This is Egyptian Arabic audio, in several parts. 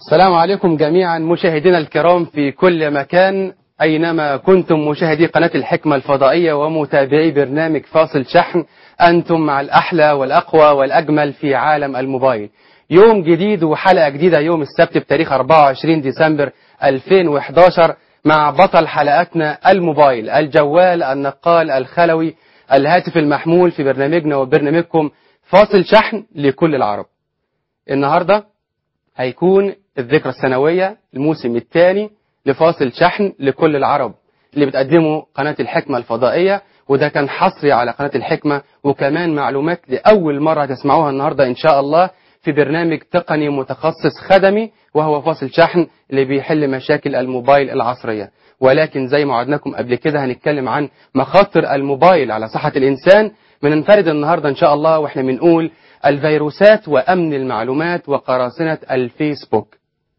السلام عليكم جميعا مشاهدينا الكرام في كل مكان أينما كنتم مشاهدي قناة الحكمة الفضائية ومتابعي برنامج فاصل شحن أنتم مع الأحلى والأقوى والأجمل في عالم الموبايل يوم جديد وحلقة جديدة يوم السبت بتاريخ 24 ديسمبر 2011 مع بطل حلقاتنا الموبايل الجوال النقال الخلوي الهاتف المحمول في برنامجنا وبرنامجكم فاصل شحن لكل العرب النهارده هيكون الذكرى السنوية الموسم الثاني لفاصل شحن لكل العرب اللي بتقدمه قناة الحكمة الفضائية وده كان حصري على قناة الحكمة وكمان معلومات لأول مرة هتسمعوها النهاردة إن شاء الله في برنامج تقني متخصص خدمي وهو فاصل شحن اللي بيحل مشاكل الموبايل العصرية ولكن زي ما وعدناكم قبل كده هنتكلم عن مخاطر الموبايل على صحة الإنسان بننفرد النهاردة إن شاء الله وإحنا بنقول الفيروسات وأمن المعلومات وقراصنة الفيسبوك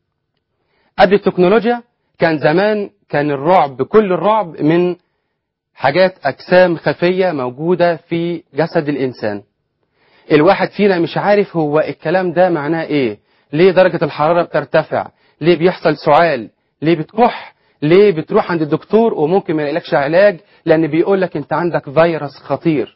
قبل التكنولوجيا كان زمان كان الرعب كل الرعب من حاجات أجسام خفية موجودة في جسد الإنسان الواحد فينا مش عارف هو الكلام ده معناه إيه ليه درجة الحرارة بترتفع ليه بيحصل سعال ليه بتكح ليه بتروح عند الدكتور وممكن ما يلاقيلكش علاج لأن بيقول لك أنت عندك فيروس خطير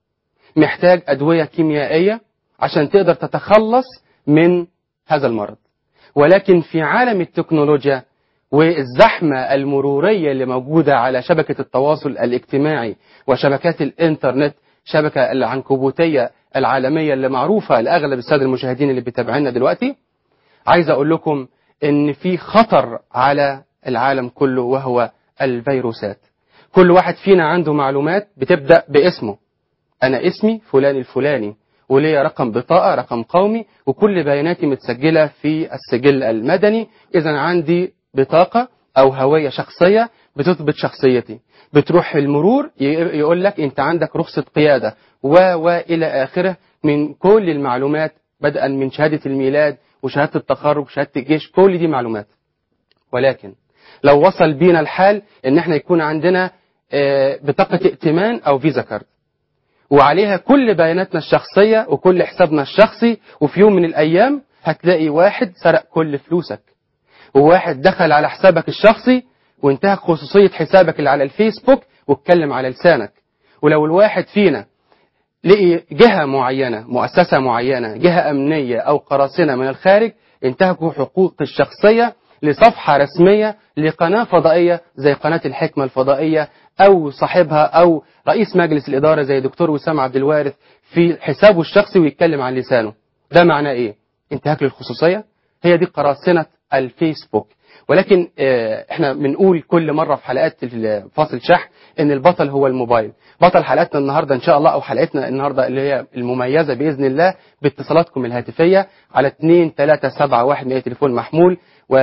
محتاج أدوية كيميائية عشان تقدر تتخلص من هذا المرض ولكن في عالم التكنولوجيا والزحمة المرورية اللي موجودة على شبكة التواصل الاجتماعي وشبكات الانترنت شبكة العنكبوتية العالمية اللي معروفة لأغلب السادة المشاهدين اللي بيتابعونا دلوقتي عايز أقول لكم إن في خطر على العالم كله وهو الفيروسات كل واحد فينا عنده معلومات بتبدأ باسمه أنا اسمي فلان الفلاني وليا رقم بطاقة رقم قومي وكل بياناتي متسجلة في السجل المدني إذا عندي بطاقة أو هوية شخصية بتثبت شخصيتي بتروح المرور يقول لك أنت عندك رخصة قيادة و وإلى آخره من كل المعلومات بدءا من شهادة الميلاد وشهادة التخرج وشهادة الجيش كل دي معلومات ولكن لو وصل بينا الحال ان احنا يكون عندنا بطاقة ائتمان او فيزا كارد وعليها كل بياناتنا الشخصية وكل حسابنا الشخصي وفي يوم من الأيام هتلاقي واحد سرق كل فلوسك وواحد دخل على حسابك الشخصي وانتهك خصوصية حسابك اللي على الفيسبوك واتكلم على لسانك ولو الواحد فينا لقي جهة معينة مؤسسة معينة جهة أمنية أو قراصنة من الخارج انتهكوا حقوق الشخصية لصفحة رسمية لقناة فضائية زي قناة الحكمة الفضائية أو صاحبها أو رئيس مجلس الإدارة زي دكتور وسام عبد الوارث في حسابه الشخصي ويتكلم عن لسانه ده معناه إيه؟ انتهاك للخصوصية هي دي قراصنة الفيسبوك ولكن احنا بنقول كل مرة في حلقات فاصل شحن ان البطل هو الموبايل بطل حلقتنا النهاردة ان شاء الله او حلقتنا النهاردة اللي هي المميزة بإذن الله باتصالاتكم الهاتفية على 2 3 7 1 100 تليفون محمول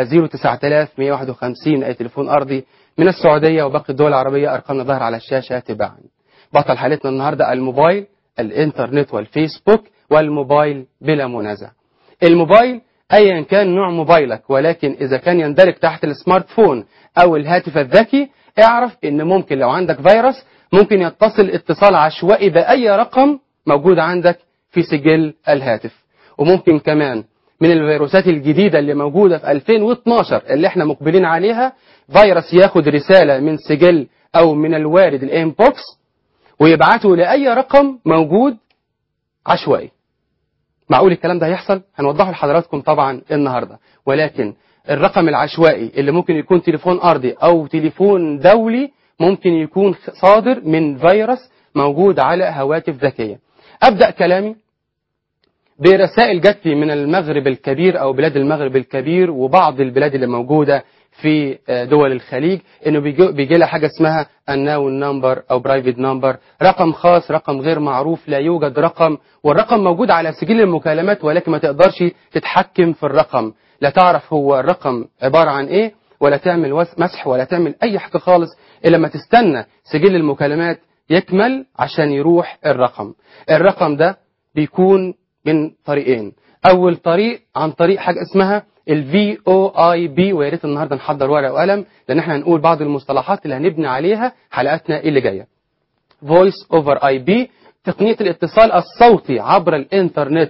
و09151 أي تليفون أرضي من السعودية وباقي الدول العربية أرقامنا ظهر على الشاشة تباعا بطل حالتنا النهاردة الموبايل الإنترنت والفيسبوك والموبايل بلا منازع الموبايل أيا كان نوع موبايلك ولكن إذا كان يندرج تحت السمارت فون أو الهاتف الذكي اعرف إن ممكن لو عندك فيروس ممكن يتصل اتصال عشوائي بأي رقم موجود عندك في سجل الهاتف وممكن كمان من الفيروسات الجديدة اللي موجودة في 2012 اللي احنا مقبلين عليها فيروس ياخد رسالة من سجل او من الوارد الانبوكس ويبعته لأي رقم موجود عشوائي معقول الكلام ده هيحصل هنوضحه لحضراتكم طبعا النهاردة ولكن الرقم العشوائي اللي ممكن يكون تليفون أرضي أو تليفون دولي ممكن يكون صادر من فيروس موجود على هواتف ذكية أبدأ كلامي برسائل جت من المغرب الكبير أو بلاد المغرب الكبير وبعض البلاد اللي موجودة في دول الخليج انه بيجي, بيجي لها حاجه اسمها الناون نمبر او برايفت نمبر رقم خاص رقم غير معروف لا يوجد رقم والرقم موجود على سجل المكالمات ولكن ما تقدرش تتحكم في الرقم لا تعرف هو الرقم عباره عن ايه ولا تعمل مسح ولا تعمل اي حاجه خالص الا لما تستنى سجل المكالمات يكمل عشان يروح الرقم الرقم ده بيكون من طريقين اول طريق عن طريق حاجه اسمها الفي او اي بي ويا ريت النهارده نحضر ورقه وقلم لان احنا هنقول بعض المصطلحات اللي هنبني عليها حلقاتنا اللي جايه فويس اوفر اي بي تقنيه الاتصال الصوتي عبر الانترنت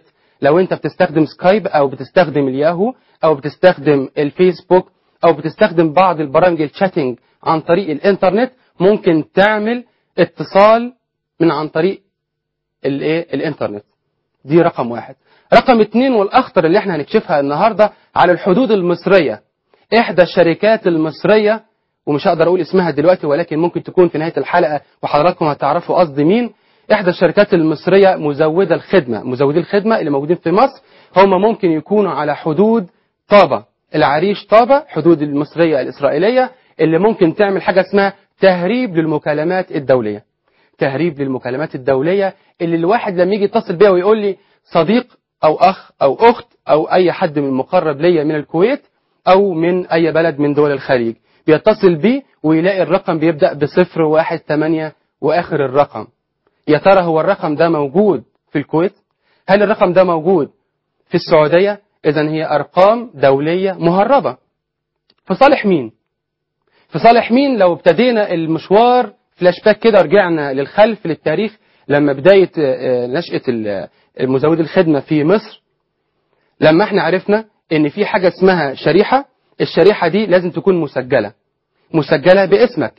لو انت بتستخدم سكايب او بتستخدم الياهو او بتستخدم الفيسبوك او بتستخدم بعض البرامج الشاتنج عن طريق الانترنت ممكن تعمل اتصال من عن طريق الايه الانترنت دي رقم واحد رقم اتنين والاخطر اللي احنا هنكشفها النهارده على الحدود المصريه احدى الشركات المصريه ومش هقدر اقول اسمها دلوقتي ولكن ممكن تكون في نهايه الحلقه وحضراتكم هتعرفوا قصدي مين احدى الشركات المصريه مزوده الخدمه مزودي الخدمه اللي موجودين في مصر هم ممكن يكونوا على حدود طابه العريش طابه حدود المصريه الاسرائيليه اللي ممكن تعمل حاجه اسمها تهريب للمكالمات الدوليه تهريب للمكالمات الدوليه اللي الواحد لما يجي يتصل بيها ويقول لي صديق او اخ او اخت او اي حد من مقرب ليا من الكويت او من اي بلد من دول الخليج بيتصل بيه ويلاقي الرقم بيبدا بصفر واحد ثمانية واخر الرقم يا ترى هو الرقم ده موجود في الكويت هل الرقم ده موجود في السعوديه اذا هي ارقام دوليه مهربه في صالح مين في صالح مين لو ابتدينا المشوار فلاش باك كده رجعنا للخلف للتاريخ لما بدايه نشاه المزود الخدمه في مصر لما احنا عرفنا ان في حاجه اسمها شريحه الشريحه دي لازم تكون مسجله مسجله باسمك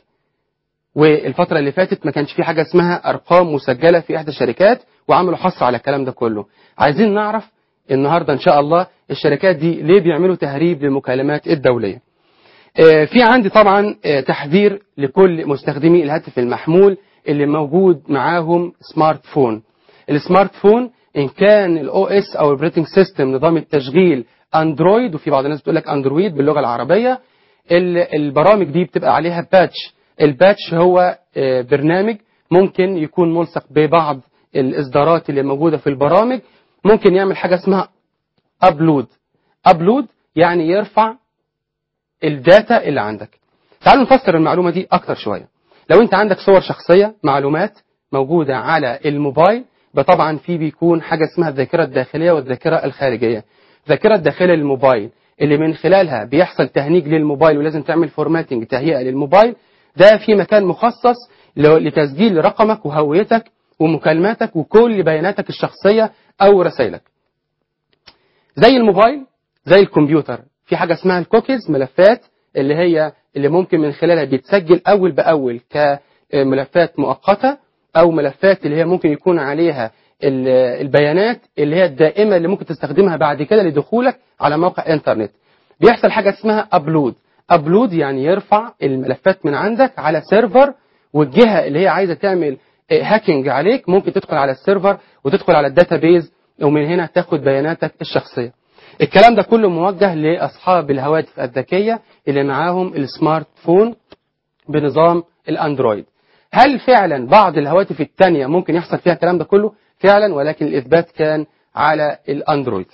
والفتره اللي فاتت ما كانش في حاجه اسمها ارقام مسجله في احدى الشركات وعملوا حص على الكلام ده كله عايزين نعرف النهارده ان شاء الله الشركات دي ليه بيعملوا تهريب للمكالمات الدوليه في عندي طبعا تحذير لكل مستخدمي الهاتف المحمول اللي موجود معاهم سمارت فون السمارت فون ان كان الاو اس او البريتنج سيستم نظام التشغيل اندرويد وفي بعض الناس بتقول لك اندرويد باللغه العربيه البرامج دي بتبقى عليها باتش الباتش هو برنامج ممكن يكون ملصق ببعض الاصدارات اللي موجوده في البرامج ممكن يعمل حاجه اسمها ابلود ابلود يعني يرفع الداتا اللي عندك تعالوا نفسر المعلومه دي اكتر شويه لو انت عندك صور شخصيه معلومات موجوده على الموبايل طبعا في بيكون حاجه اسمها الذاكره الداخليه والذاكره الخارجيه الذاكره الداخليه للموبايل اللي من خلالها بيحصل تهنيج للموبايل ولازم تعمل فورماتنج تهيئه للموبايل ده في مكان مخصص لتسجيل رقمك وهويتك ومكالماتك وكل بياناتك الشخصيه او رسائلك زي الموبايل زي الكمبيوتر في حاجه اسمها الكوكيز ملفات اللي هي اللي ممكن من خلالها بيتسجل اول باول كملفات مؤقته او ملفات اللي هي ممكن يكون عليها البيانات اللي هي الدائمه اللي ممكن تستخدمها بعد كده لدخولك على موقع انترنت بيحصل حاجه اسمها ابلود ابلود يعني يرفع الملفات من عندك على سيرفر والجهه اللي هي عايزه تعمل هاكينج عليك ممكن تدخل على السيرفر وتدخل على الداتابيز ومن هنا تاخد بياناتك الشخصيه الكلام ده كله موجه لاصحاب الهواتف الذكيه اللي معاهم السمارت فون بنظام الاندرويد هل فعلا بعض الهواتف الثانيه ممكن يحصل فيها الكلام ده كله فعلا ولكن الاثبات كان على الاندرويد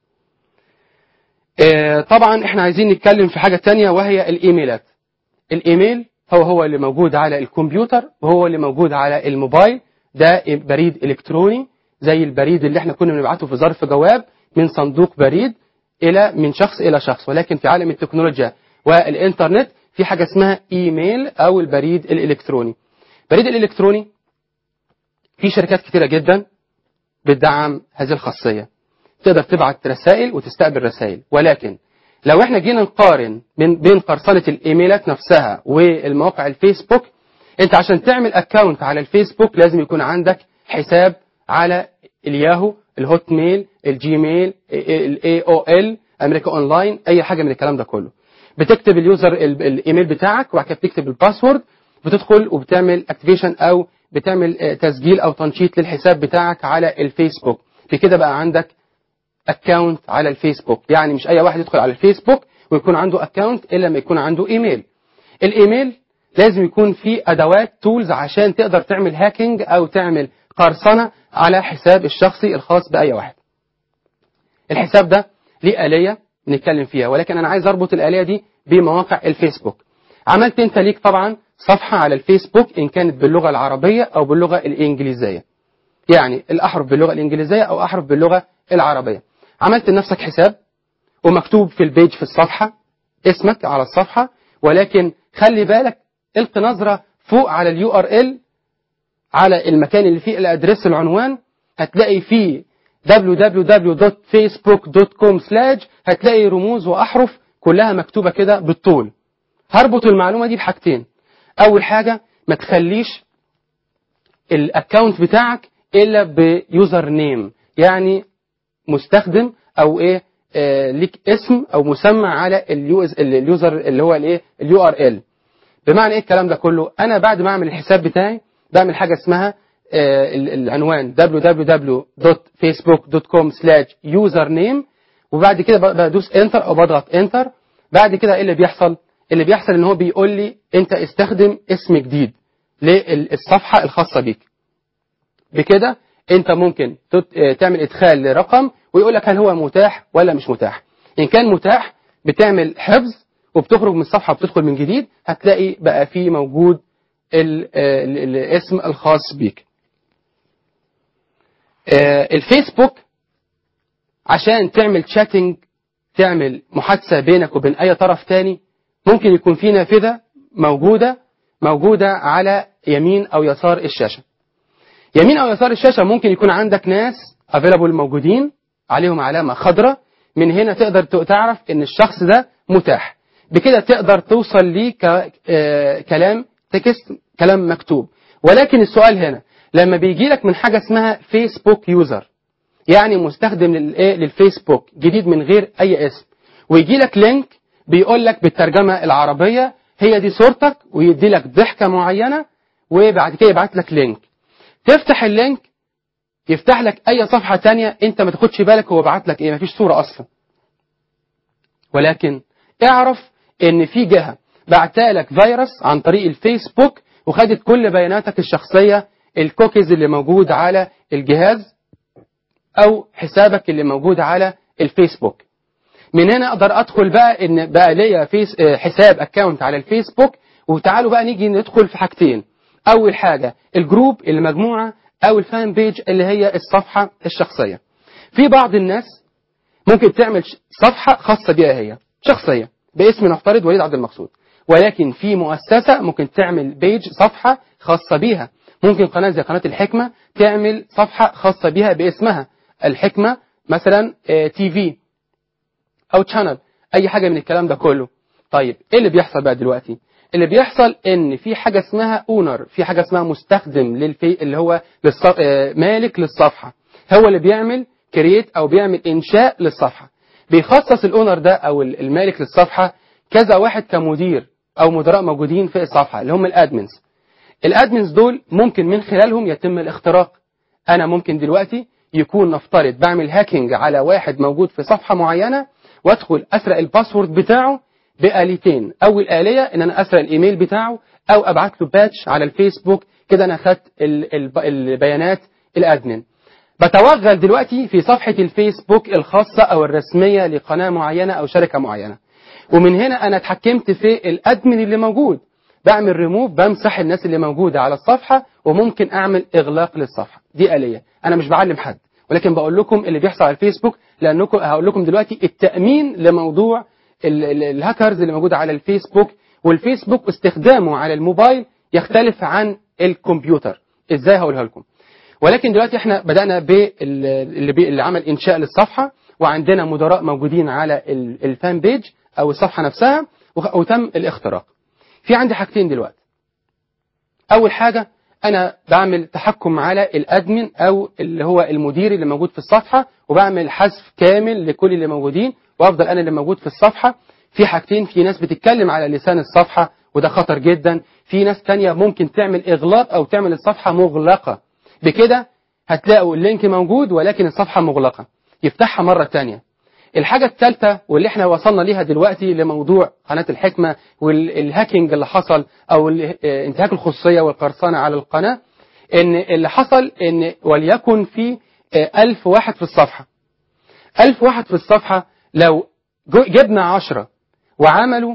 طبعا احنا عايزين نتكلم في حاجه تانية وهي الايميلات الايميل هو هو اللي موجود على الكمبيوتر وهو اللي موجود على الموبايل ده بريد الكتروني زي البريد اللي احنا كنا بنبعته في ظرف جواب من صندوق بريد الى من شخص الى شخص ولكن في عالم التكنولوجيا والانترنت في حاجه اسمها ايميل او البريد الالكتروني البريد الالكتروني في شركات كتيره جدا بتدعم هذه الخاصيه تقدر تبعت رسائل وتستقبل رسائل ولكن لو احنا جينا نقارن بين بين قرصنه الايميلات نفسها والمواقع الفيسبوك انت عشان تعمل اكونت على الفيسبوك لازم يكون عندك حساب على الياهو الهوت ميل الجيميل الاي او ال امريكا اونلاين اي حاجه من الكلام ده كله بتكتب اليوزر الايميل بتاعك وبعد كده بتكتب الباسورد بتدخل وبتعمل اكتيفيشن او بتعمل تسجيل او تنشيط للحساب بتاعك على الفيسبوك بكده بقى عندك اكونت على الفيسبوك يعني مش اي واحد يدخل على الفيسبوك ويكون عنده اكونت الا لما يكون عنده ايميل الايميل لازم يكون فيه ادوات تولز عشان تقدر تعمل هاكينج او تعمل قرصنه على حساب الشخصي الخاص باي واحد الحساب ده ليه آلية نتكلم فيها ولكن أنا عايز أربط الآلية دي بمواقع الفيسبوك عملت أنت ليك طبعا صفحة على الفيسبوك إن كانت باللغة العربية أو باللغة الإنجليزية يعني الأحرف باللغة الإنجليزية أو أحرف باللغة العربية عملت لنفسك حساب ومكتوب في البيج في الصفحة اسمك على الصفحة ولكن خلي بالك القي نظرة فوق على اليو ار ال على المكان اللي فيه الادريس العنوان هتلاقي فيه www.facebook.com slash هتلاقي رموز وأحرف كلها مكتوبة كده بالطول هربط المعلومة دي بحاجتين أول حاجة ما تخليش الاكونت بتاعك إلا بيوزر نيم يعني مستخدم أو إيه آه ليك اسم أو مسمى على اليوز اليوزر اللي هو الايه اليو ار ال بمعنى ايه الكلام ده كله انا بعد ما اعمل الحساب بتاعي بعمل حاجه اسمها آه العنوان www.facebook.com/username وبعد كده بدوس انتر او بضغط انتر بعد كده ايه اللي بيحصل اللي بيحصل ان هو بيقول لي انت استخدم اسم جديد للصفحه الخاصه بيك بكده انت ممكن تعمل ادخال لرقم ويقول لك هل هو متاح ولا مش متاح ان كان متاح بتعمل حفظ وبتخرج من الصفحه وبتدخل من جديد هتلاقي بقى فيه موجود ال ال الاسم الخاص بيك الفيسبوك عشان تعمل تشاتنج تعمل محادثه بينك وبين اي طرف تاني ممكن يكون في نافذه موجوده موجوده على يمين او يسار الشاشه يمين او يسار الشاشه ممكن يكون عندك ناس افيلابل موجودين عليهم علامه خضراء من هنا تقدر تعرف ان الشخص ده متاح بكده تقدر توصل ليه كلام تكست كلام مكتوب ولكن السؤال هنا لما بيجي لك من حاجه اسمها فيسبوك يوزر يعني مستخدم للفيسبوك جديد من غير اي اسم ويجي لك لينك بيقول لك بالترجمه العربيه هي دي صورتك ويدي لك ضحكه معينه وبعد كده يبعت لك لينك تفتح اللينك يفتح لك اي صفحه تانية انت ما تاخدش بالك هو بعت لك ايه مفيش صوره اصلا ولكن اعرف ان في جهه بعتلك فيروس عن طريق الفيسبوك وخدت كل بياناتك الشخصيه الكوكيز اللي موجود على الجهاز او حسابك اللي موجود على الفيسبوك من هنا اقدر ادخل بقى ان بقى ليا فيس حساب اكونت على الفيسبوك وتعالوا بقى نيجي ندخل في حاجتين اول حاجه الجروب المجموعه او الفان بيج اللي هي الصفحه الشخصيه في بعض الناس ممكن تعمل صفحه خاصه بيها هي شخصيه باسم نفترض وليد عبد المقصود ولكن في مؤسسه ممكن تعمل بيج صفحه خاصه بيها ممكن قناه زي قناه الحكمه تعمل صفحه خاصه بيها باسمها الحكمه مثلا تي في او تشانل اي حاجه من الكلام ده كله طيب ايه اللي بيحصل بقى دلوقتي اللي بيحصل ان في حاجه اسمها اونر في حاجه اسمها مستخدم للفي اللي هو للصف... مالك للصفحه هو اللي بيعمل كرييت او بيعمل انشاء للصفحه بيخصص الاونر ده او المالك للصفحه كذا واحد كمدير او مدراء موجودين في الصفحه اللي هم الادمنز الادمنز دول ممكن من خلالهم يتم الاختراق انا ممكن دلوقتي يكون نفترض بعمل هاكينج على واحد موجود في صفحه معينه وادخل اسرق الباسورد بتاعه بآليتين أول آلية إن أنا أسرق الإيميل بتاعه أو أبعت له باتش على الفيسبوك كده أنا خدت البيانات الأدمن بتوغل دلوقتي في صفحة الفيسبوك الخاصة أو الرسمية لقناة معينة أو شركة معينة ومن هنا أنا اتحكمت في الأدمن اللي موجود بعمل ريموف بمسح الناس اللي موجودة على الصفحة وممكن أعمل إغلاق للصفحة دي آلية أنا مش بعلم حد ولكن بقول لكم اللي بيحصل على الفيسبوك لأنكم هقول لكم دلوقتي التأمين لموضوع الهاكرز اللي موجودة على الفيسبوك والفيسبوك استخدامه على الموبايل يختلف عن الكمبيوتر ازاي هقولها لكم ولكن دلوقتي احنا بدأنا باللي بي اللي عمل انشاء للصفحة وعندنا مدراء موجودين على الفان بيج او الصفحة نفسها وتم الاختراق في عندي حاجتين دلوقتي اول حاجة انا بعمل تحكم على الادمن او اللي هو المدير اللي موجود في الصفحة وبعمل حذف كامل لكل اللي موجودين وافضل انا اللي موجود في الصفحه في حاجتين في ناس بتتكلم على لسان الصفحه وده خطر جدا في ناس تانية ممكن تعمل اغلاق او تعمل الصفحه مغلقه بكده هتلاقوا اللينك موجود ولكن الصفحه مغلقه يفتحها مره تانية الحاجة الثالثة واللي احنا وصلنا ليها دلوقتي لموضوع قناة الحكمة والهاكينج اللي حصل او انتهاك الخصوصية والقرصنة على القناة ان اللي حصل ان وليكن في ألف واحد في الصفحة ألف واحد في الصفحة لو جبنا عشرة وعملوا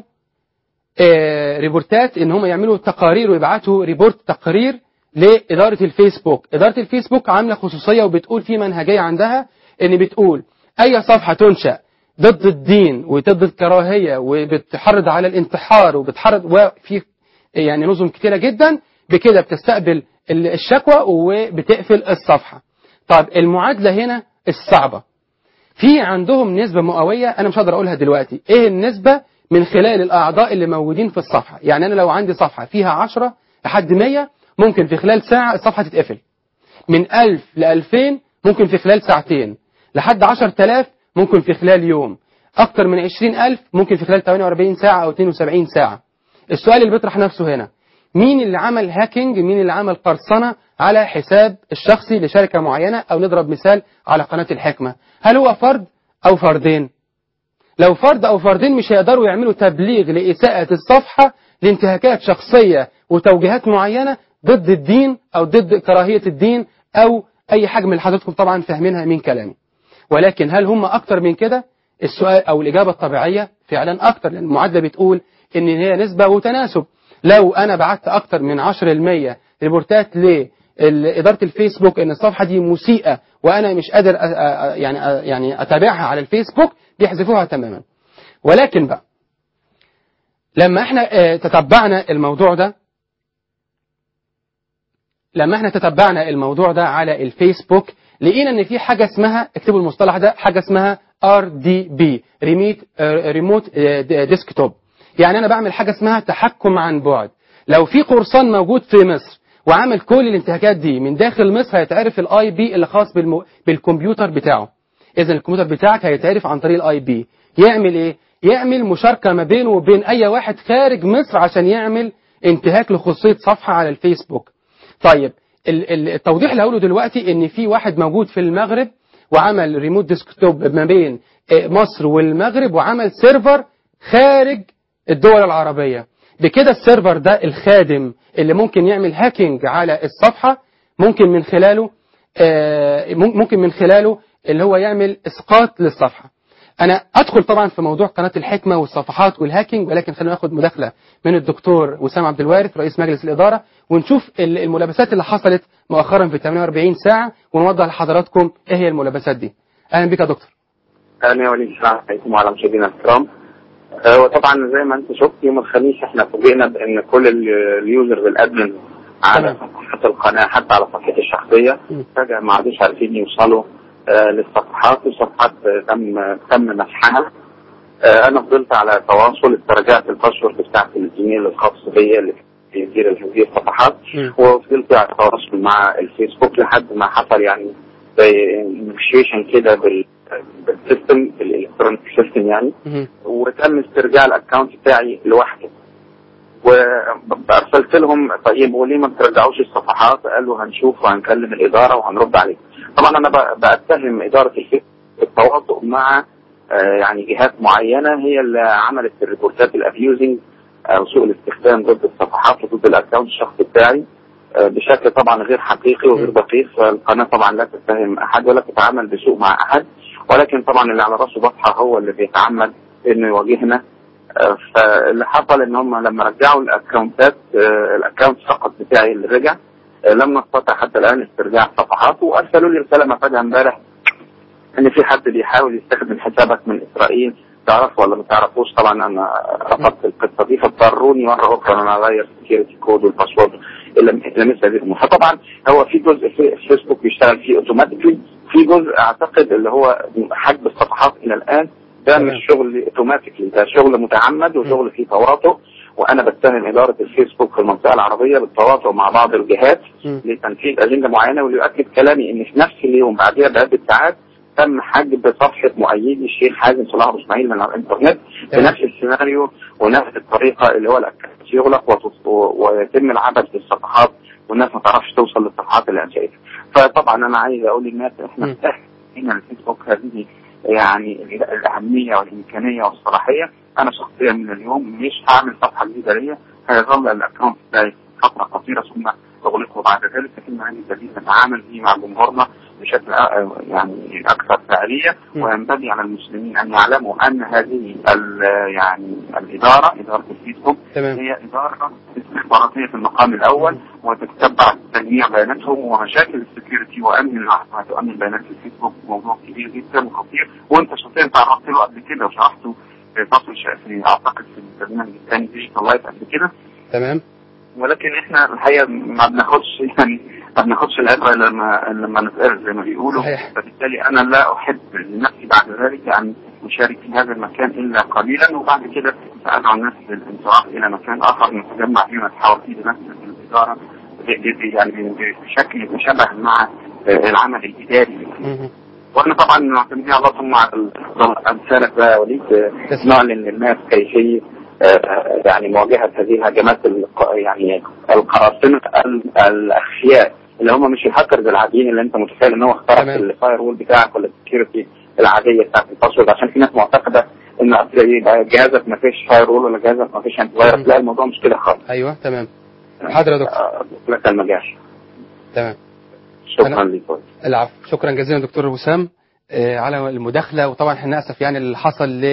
آه ريبورتات ان هم يعملوا تقارير ويبعتوا ريبورت تقرير لإدارة الفيسبوك إدارة الفيسبوك عاملة خصوصية وبتقول في منهجية عندها ان بتقول اي صفحة تنشأ ضد الدين وضد الكراهية وبتحرض على الانتحار وبتحرض وفي يعني نظم كتيرة جدا بكده بتستقبل الشكوى وبتقفل الصفحة طب المعادلة هنا الصعبة في عندهم نسبة مئوية أنا مش هقدر أقولها دلوقتي إيه النسبة من خلال الأعضاء اللي موجودين في الصفحة يعني أنا لو عندي صفحة فيها 10 لحد 100 ممكن في خلال ساعة الصفحة تتقفل من 1000 ل 2000 ممكن في خلال ساعتين لحد 10000 ممكن في خلال يوم أكتر من 20000 ممكن في خلال 48 ساعة أو 72 ساعة السؤال اللي بيطرح نفسه هنا مين اللي عمل هاكينج مين اللي عمل قرصنة على حساب الشخصي لشركة معينة أو نضرب مثال على قناة الحكمة هل هو فرد أو فردين لو فرد أو فردين مش هيقدروا يعملوا تبليغ لإساءة الصفحة لانتهاكات شخصية وتوجيهات معينة ضد الدين أو ضد كراهية الدين أو أي حاجة من اللي حضراتكم طبعا فاهمينها من كلامي ولكن هل هم أكتر من كده السؤال أو الإجابة الطبيعية فعلا أكتر لأن المعادلة بتقول إن هي نسبة وتناسب لو أنا بعت أكتر من 10% ريبورتات لإدارة الفيسبوك إن الصفحة دي مسيئة وأنا مش قادر أ- أ- يعني أ- يعني أتابعها على الفيسبوك بيحذفوها تماما ولكن بقى لما احنا آه، تتبعنا الموضوع ده لما احنا تتبعنا الموضوع ده على الفيسبوك لقينا ان في حاجه اسمها اكتبوا المصطلح ده حاجه اسمها ار دي بي ريميت ريموت ديسكتوب يعني انا بعمل حاجه اسمها تحكم عن بعد لو في قرصان موجود في مصر وعمل كل الانتهاكات دي من داخل مصر هيتعرف الاي بي اللي خاص بالمو... بالكمبيوتر بتاعه اذا الكمبيوتر بتاعك هيتعرف عن طريق الاي بي يعمل ايه يعمل مشاركه ما بينه وبين اي واحد خارج مصر عشان يعمل انتهاك لخصوصيه صفحه على الفيسبوك طيب ال- ال- التوضيح اللي هقوله دلوقتي ان في واحد موجود في المغرب وعمل ريموت ديسكتوب ما بين آه، مصر والمغرب وعمل سيرفر خارج الدول العربية بكده السيرفر ده الخادم اللي ممكن يعمل هاكينج على الصفحة ممكن من خلاله آه، مم- ممكن من خلاله اللي هو يعمل اسقاط للصفحة انا ادخل طبعا في موضوع قناة الحكمة والصفحات والهاكينج ولكن خلينا ناخد مداخلة من الدكتور وسام عبد الوارث رئيس مجلس الإدارة ونشوف ال- الملابسات اللي حصلت مؤخرا في 48 ساعة ونوضح لحضراتكم ايه هي الملابسات دي اهلا بك يا دكتور اهلا وليد السلام عليكم وعلى مشاهدينا الكرام آه، وطبعا زي ما انت شفت يوم الخميس احنا فوجئنا بان كل ال- اليوزرز الادمن على تمام. صفحات القناه حتى على صفحتي الشخصيه مم. فجاه ما عادوش عارفين يوصلوا آه، للصفحات والصفحات آه، تم تم مسحها آه، انا فضلت على تواصل استرجعت الباسورد بتاعت الايميل الخاص بيا اللي بيدير هذه الصفحات مم. وفضلت على تواصل مع الفيسبوك لحد ما حصل يعني زي انيشيشن كده بال بالسيستم بالالكترونيك سيستم يعني مهم. وتم استرجاع الاكونت بتاعي لوحده وارسلت لهم طيب وليه ما بترجعوش الصفحات قالوا هنشوف وهنكلم الاداره وهنرد عليك طبعا انا ب- بتهم اداره الفيسبوك بالتواطؤ مع آه، يعني جهات معينه هي اللي عملت الريبورتات الابيوزنج او سوء الاستخدام ضد الصفحات وضد الاكونت الشخصي بتاعي آه، بشكل طبعا غير حقيقي وغير دقيق فالقناه طبعا لا تتهم احد ولا تتعامل بسوء مع احد ولكن طبعا اللي على راسه بطحه هو اللي بيتعمد انه يواجهنا آه، فاللي حصل ان هم لما رجعوا الاكونتات آه، الاكونت فقط بتاعي اللي رجع آه، لم نستطع حتى الان استرجاع صفحات وارسلوا لي رساله مفاجاه امبارح ان في حد بيحاول يستخدم حسابك من اسرائيل تعرفه ولا ما تعرفوش طبعا انا رفضت القصه دي فاضطروني مره اخرى ان انا اغير السكيورتي كود والباسورد الى الى مثل هذه الامور فطبعا هو في جزء في الفيسبوك بيشتغل فيه اوتوماتيكلي في جزء اعتقد اللي هو حجب الصفحات الى الان ده تمام. مش شغل اوتوماتيكلي ده شغل متعمد وشغل فيه تواطؤ وانا بتهم اداره الفيسبوك في المنطقه العربيه بالتواطؤ مع بعض الجهات مم. لتنفيذ اجنده معينه وليؤكد كلامي ان في نفس اليوم بعدها بعده ساعات تم حجب صفحه مؤيدي الشيخ حازم صلاح أبو اسماعيل من على الانترنت تمام. بنفس السيناريو ونفس الطريقه اللي هو الاكونت يغلق وتط- و- ويتم العبث بالصفحات والناس ما تعرفش توصل للصفحات اللي انشأتها فطبعا انا عايز اقول للناس احنا مم. هنا الفيسبوك هذه يعني الاهميه والامكانيه والصلاحيه انا شخصيا من اليوم مش هعمل صفحه جديده ليا هيظل الاكونت بتاعي فتره قصيره ثم اغلقه بعد ذلك لكن عندي دليل نتعامل فيه مع جمهورنا بشكل آه، يعني اكثر فعاليه م. وينبغي على المسلمين ان يعلموا ان هذه ال- يعني الاداره اداره الفيسبوك تمام هي اداره استخباراتيه في المقام الاول وتتبع تجميع بياناتهم ومشاكل السكيورتي وامن المعلومات وامن بيانات الفيسبوك موضوع كبير جدا وخطير وانت شخصيا تعرضت له قبل كده وشرحته في فصل ش- في اعتقد في البرنامج الثاني ديجيتال لايف قبل كده تمام ولكن احنا الحقيقه ما بناخدش يعني ما بناخدش العبره إلا لما إلا لما نتقابل زي ما بيقولوا صحيح. فبالتالي انا لا احب لنفسي بعد ذلك ان اشارك في هذا المكان الا قليلا وبعد كده سادعو الناس للانصراف الى مكان اخر نتجمع فيه ونتحاور فيه بنفس الاداره ب- ب- يعني ب- بشكل يتشابه مع آه، العمل الاداري مهم. واحنا طبعا معتمدين على الله ثم على امثالك بقى يا وليد آه، تسلم. نعلن للناس كيفيه آه، يعني مواجهه هذه الهجمات الق- يعني القراصنه ال- الاخفياء اللي هم مش الهاكرز العاديين اللي انت متخيل ان هو اخترق تمام. الفاير وول بتاعك ولا السكيورتي العاديه بتاعت الباسورد عشان في ناس معتقده ان أصل يبقى جهازك ما فيش فاير وول ولا جهازك ما فيش انتي مم. فيروس لا الموضوع مش كده خالص ايوه تمام حاضر يا دكتور آه، لك المجال تمام شكرا أنا- لك العفو شكرا جزيلا دكتور وسام آه، على المداخله وطبعا احنا ناسف يعني اللي حصل ل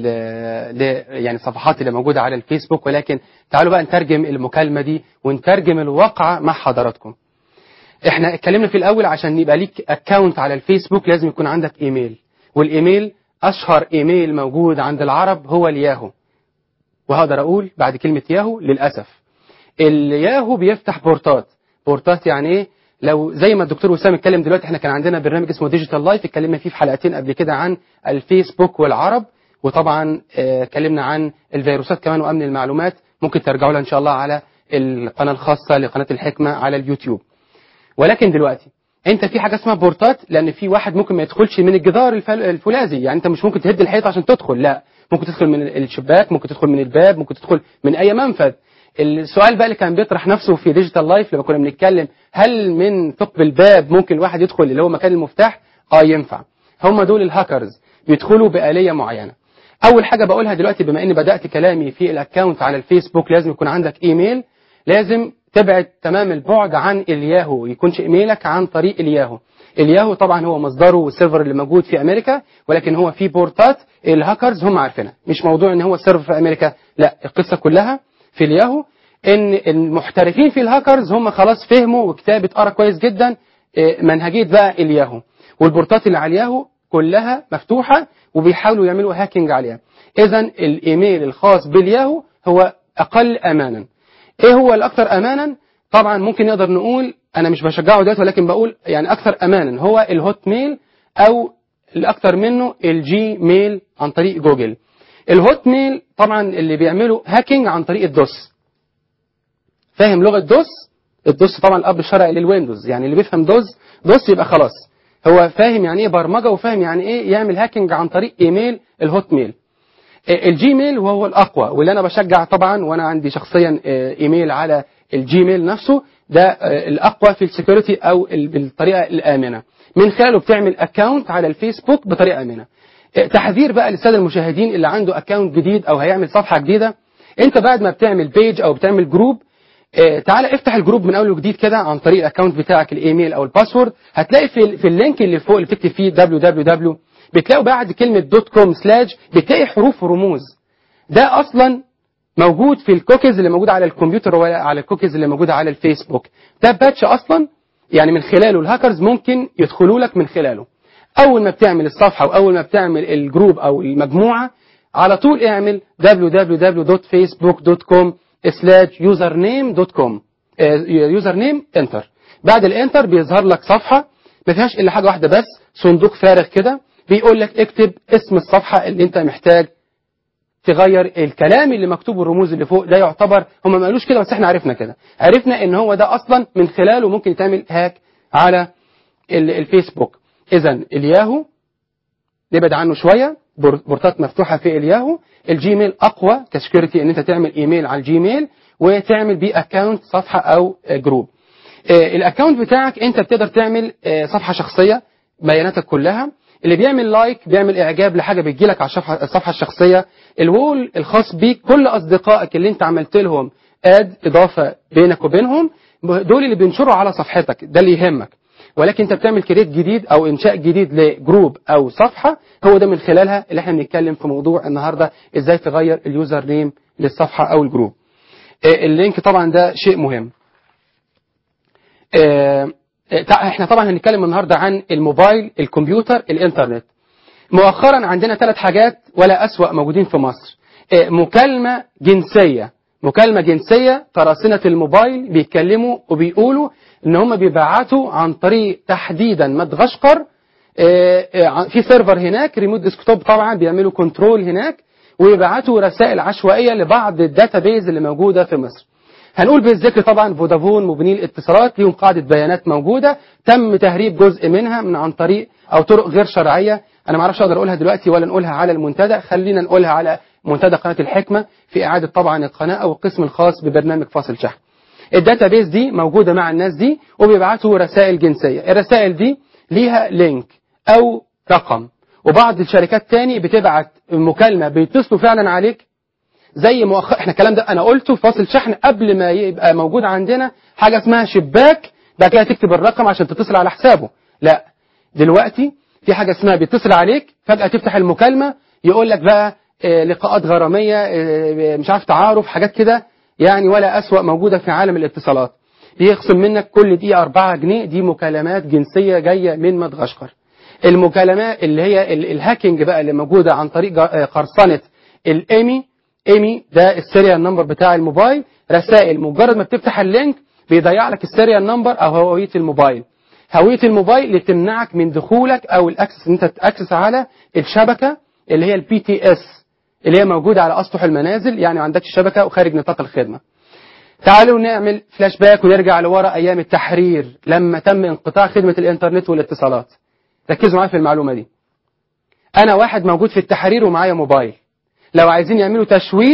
ل يعني الصفحات اللي موجوده على الفيسبوك ولكن تعالوا بقى نترجم المكالمه دي ونترجم الواقعه مع حضراتكم احنا اتكلمنا في الاول عشان يبقى ليك اكونت على الفيسبوك لازم يكون عندك ايميل والايميل اشهر ايميل موجود عند العرب هو الياهو وهقدر اقول بعد كلمه ياهو للاسف الياهو بيفتح بورتات بورتات يعني ايه لو زي ما الدكتور وسام اتكلم دلوقتي احنا كان عندنا برنامج اسمه ديجيتال لايف اتكلمنا فيه في حلقتين قبل كده عن الفيسبوك والعرب وطبعا آه، اتكلمنا عن الفيروسات كمان وامن المعلومات ممكن ترجعوا لها ان شاء الله على القناه الخاصه لقناه الحكمه على اليوتيوب ولكن دلوقتي انت في حاجه اسمها بورتات لان في واحد ممكن ما يدخلش من الجدار الفل- الفولاذي يعني انت مش ممكن تهد الحيط عشان تدخل لا ممكن تدخل من الشباك ممكن تدخل من الباب ممكن تدخل من اي منفذ السؤال بقى اللي كان بيطرح نفسه في ديجيتال لايف لما كنا بنتكلم هل من ثقب الباب ممكن الواحد يدخل اللي هو مكان المفتاح اه ينفع هم دول الهاكرز بيدخلوا بآلية معينة اول حاجة بقولها دلوقتي بما اني بدأت كلامي في الاكونت على الفيسبوك لازم يكون عندك ايميل لازم تبعد تمام البعد عن الياهو يكونش ايميلك عن طريق الياهو الياهو طبعا هو مصدره والسيرفر اللي موجود في امريكا ولكن هو في بورتات الهاكرز هم عارفينها مش موضوع ان هو السيرفر في امريكا لا القصة كلها في الياهو ان المحترفين في الهاكرز هم خلاص فهموا وكتاب اتقرا كويس جدا إيه، منهجيه بقى الياهو والبورتات اللي على الياهو كلها مفتوحه وبيحاولوا يعملوا هاكينج عليها اذا الايميل الخاص بالياهو هو اقل امانا ايه هو الاكثر امانا طبعا ممكن نقدر نقول انا مش بشجعه دلوقتي ولكن بقول يعني اكثر امانا هو الهوت ميل او الاكثر منه الجي ميل عن طريق جوجل الهوت ميل طبعا اللي بيعملوا هاكينج عن طريق الدوس فاهم لغه دوس الدوس طبعا الاب الشرعي للويندوز يعني اللي بيفهم دوس دوس يبقى خلاص هو فاهم يعني ايه برمجه وفاهم يعني ايه يعمل هاكينج عن طريق ايميل الهوت ميل آه، الجيميل وهو الاقوى واللي انا بشجع طبعا وانا عندي شخصيا آه، ايميل على الجيميل نفسه ده آه، الاقوى في السكيورتي او ال- بالطريقه الامنه من خلاله بتعمل اكونت على الفيسبوك بطريقه امنه آه، تحذير بقى للساده المشاهدين اللي عنده اكونت جديد او هيعمل صفحه جديده انت بعد ما بتعمل بيج او بتعمل جروب آه، تعالى افتح الجروب من اول وجديد كده عن طريق الاكونت بتاعك الايميل او الباسورد هتلاقي في ال- في اللينك اللي فوق اللي بتكتب فيه www بتلاقوا بعد كلمه دوت كوم سلاش بتلاقي حروف ورموز ده اصلا موجود في الكوكيز اللي موجوده على الكمبيوتر وعلى الكوكيز اللي موجوده على الفيسبوك ده باتش اصلا يعني من خلاله الهاكرز ممكن يدخلوا لك من خلاله اول ما بتعمل الصفحه واول ما بتعمل الجروب او المجموعه على طول اعمل www.facebook.com username.com يوزر نيم انتر بعد الانتر بيظهر لك صفحه ما فيهاش الا حاجه واحده بس صندوق فارغ كده بيقول لك اكتب اسم الصفحه اللي انت محتاج تغير الكلام اللي مكتوب والرموز اللي فوق ده يعتبر هم ما قالوش كده بس احنا عرفنا كده عرفنا ان هو ده اصلا من خلاله ممكن يتعمل هاك على ال- الفيسبوك اذا الياهو نبعد عنه شويه بور- بورتات مفتوحه في الياهو الجيميل اقوى كسكيورتي ان انت تعمل ايميل على الجيميل وتعمل بيه اكونت صفحه او آه، جروب آه، الاكونت بتاعك انت بتقدر تعمل آه، صفحه شخصيه بياناتك كلها اللي بيعمل لايك بيعمل اعجاب لحاجه بتجيلك على الصفحه الصفحه الشخصيه الوول الخاص بيك كل اصدقائك اللي انت عملت لهم اد اضافه بينك وبينهم دول اللي بينشروا على صفحتك ده اللي يهمك ولكن انت بتعمل كريت جديد او انشاء جديد لجروب او صفحه هو ده من خلالها اللي احنا بنتكلم في موضوع النهارده ازاي تغير اليوزر نيم للصفحه او الجروب آه، اللينك طبعا ده شيء مهم آه، آه، تع- احنا طبعا هنتكلم النهارده عن الموبايل الكمبيوتر الانترنت مؤخرا عندنا ثلاث حاجات ولا أسوأ موجودين في مصر آه، مكالمة جنسية مكالمة جنسية قراصنة الموبايل بيتكلموا وبيقولوا ان هم بيبعتوا عن طريق تحديدا مدغشقر آه، آه، في سيرفر هناك ريموت ديسكتوب طبعا بيعملوا كنترول هناك ويبعتوا رسائل عشوائيه لبعض الداتابيز اللي موجوده في مصر هنقول بالذكر طبعا فودافون مبني الاتصالات ليهم قاعده بيانات موجوده تم تهريب جزء منها من عن طريق او طرق غير شرعيه انا ما اعرفش اقدر اقولها دلوقتي ولا نقولها على المنتدى خلينا نقولها على منتدى قناه الحكمه في اعاده طبعا القناه او القسم الخاص ببرنامج فاصل شحن الداتابيز دي موجوده مع الناس دي وبيبعتوا رسائل جنسيه الرسائل دي ليها لينك او رقم وبعض الشركات تاني بتبعت مكالمه بيتصلوا فعلا عليك زي مؤخر احنا الكلام ده انا قلته في فاصل شحن قبل ما يبقى موجود عندنا حاجه اسمها شباك بعد كده تكتب الرقم عشان تتصل على حسابه لا دلوقتي في حاجه اسمها بيتصل عليك فجاه تفتح المكالمه يقول لك بقى آه، لقاءات غراميه آه، مش عارف تعارف حاجات كده يعني ولا اسوأ موجوده في عالم الاتصالات بيخصم منك كل دقيقه 4 جنيه دي مكالمات جنسيه جايه من مدغشقر المكالمات اللي هي ال- الهاكينج بقى اللي موجوده عن طريق جا- آه، قرصنه الايمي ايمي ده السيريال نمبر بتاع الموبايل رسائل مجرد ما بتفتح اللينك بيضيع لك السيريال نمبر او هويه الموبايل هويه الموبايل اللي تمنعك من دخولك او الاكسس ان انت تاكسس على الشبكه اللي هي البي تي اس اللي هي موجوده على اسطح المنازل يعني ما عندكش شبكه وخارج نطاق الخدمه تعالوا نعمل فلاش باك ونرجع لورا ايام التحرير لما تم انقطاع خدمه الانترنت والاتصالات ركزوا معايا في المعلومه دي انا واحد موجود في التحرير ومعايا موبايل لو عايزين يعملوا تشويش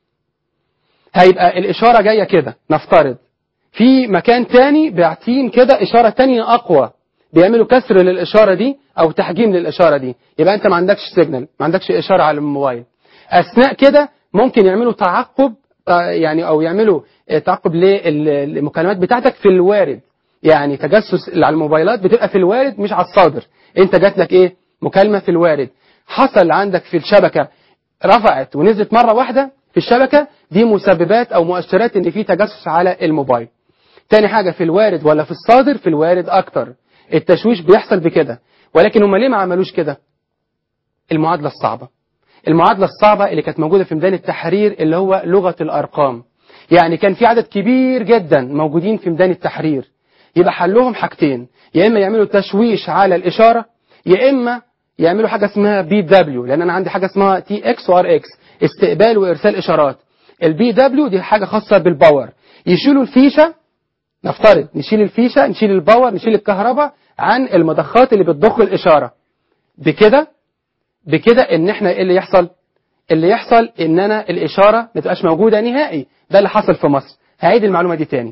هيبقى الإشارة جاية كده نفترض في مكان تاني باعتين كده إشارة تانية أقوى بيعملوا كسر للإشارة دي أو تحجيم للإشارة دي يبقى أنت ما عندكش سيجنال ما عندكش إشارة على الموبايل أثناء كده ممكن يعملوا تعقب آه، يعني أو يعملوا آه، تعقب للمكالمات بتاعتك في الوارد يعني تجسس اللي على الموبايلات بتبقى في الوارد مش على الصادر انت جات لك ايه مكالمة في الوارد حصل عندك في الشبكة رفعت ونزلت مرة واحدة في الشبكة دي مسببات أو مؤشرات إن في تجسس على الموبايل. تاني حاجة في الوارد ولا في الصادر في الوارد أكتر. التشويش بيحصل بكده ولكن هم ليه ما عملوش كده؟ المعادلة الصعبة. المعادلة الصعبة اللي كانت موجودة في ميدان التحرير اللي هو لغة الأرقام. يعني كان في عدد كبير جدا موجودين في ميدان التحرير. يبقى حلهم حاجتين يا إما يعملوا تشويش على الإشارة يا إما يعملوا حاجه اسمها بي دبليو لان انا عندي حاجه اسمها تي اكس وار اكس استقبال وارسال اشارات البي دبليو دي حاجه خاصه بالباور يشيلوا الفيشه نفترض نشيل الفيشه نشيل الباور نشيل الكهرباء عن المضخات اللي بتضخ الاشاره بكده بكده ان احنا ايه اللي يحصل اللي يحصل ان انا الاشاره ما تبقاش موجوده نهائي ده اللي حصل في مصر هعيد المعلومه دي تاني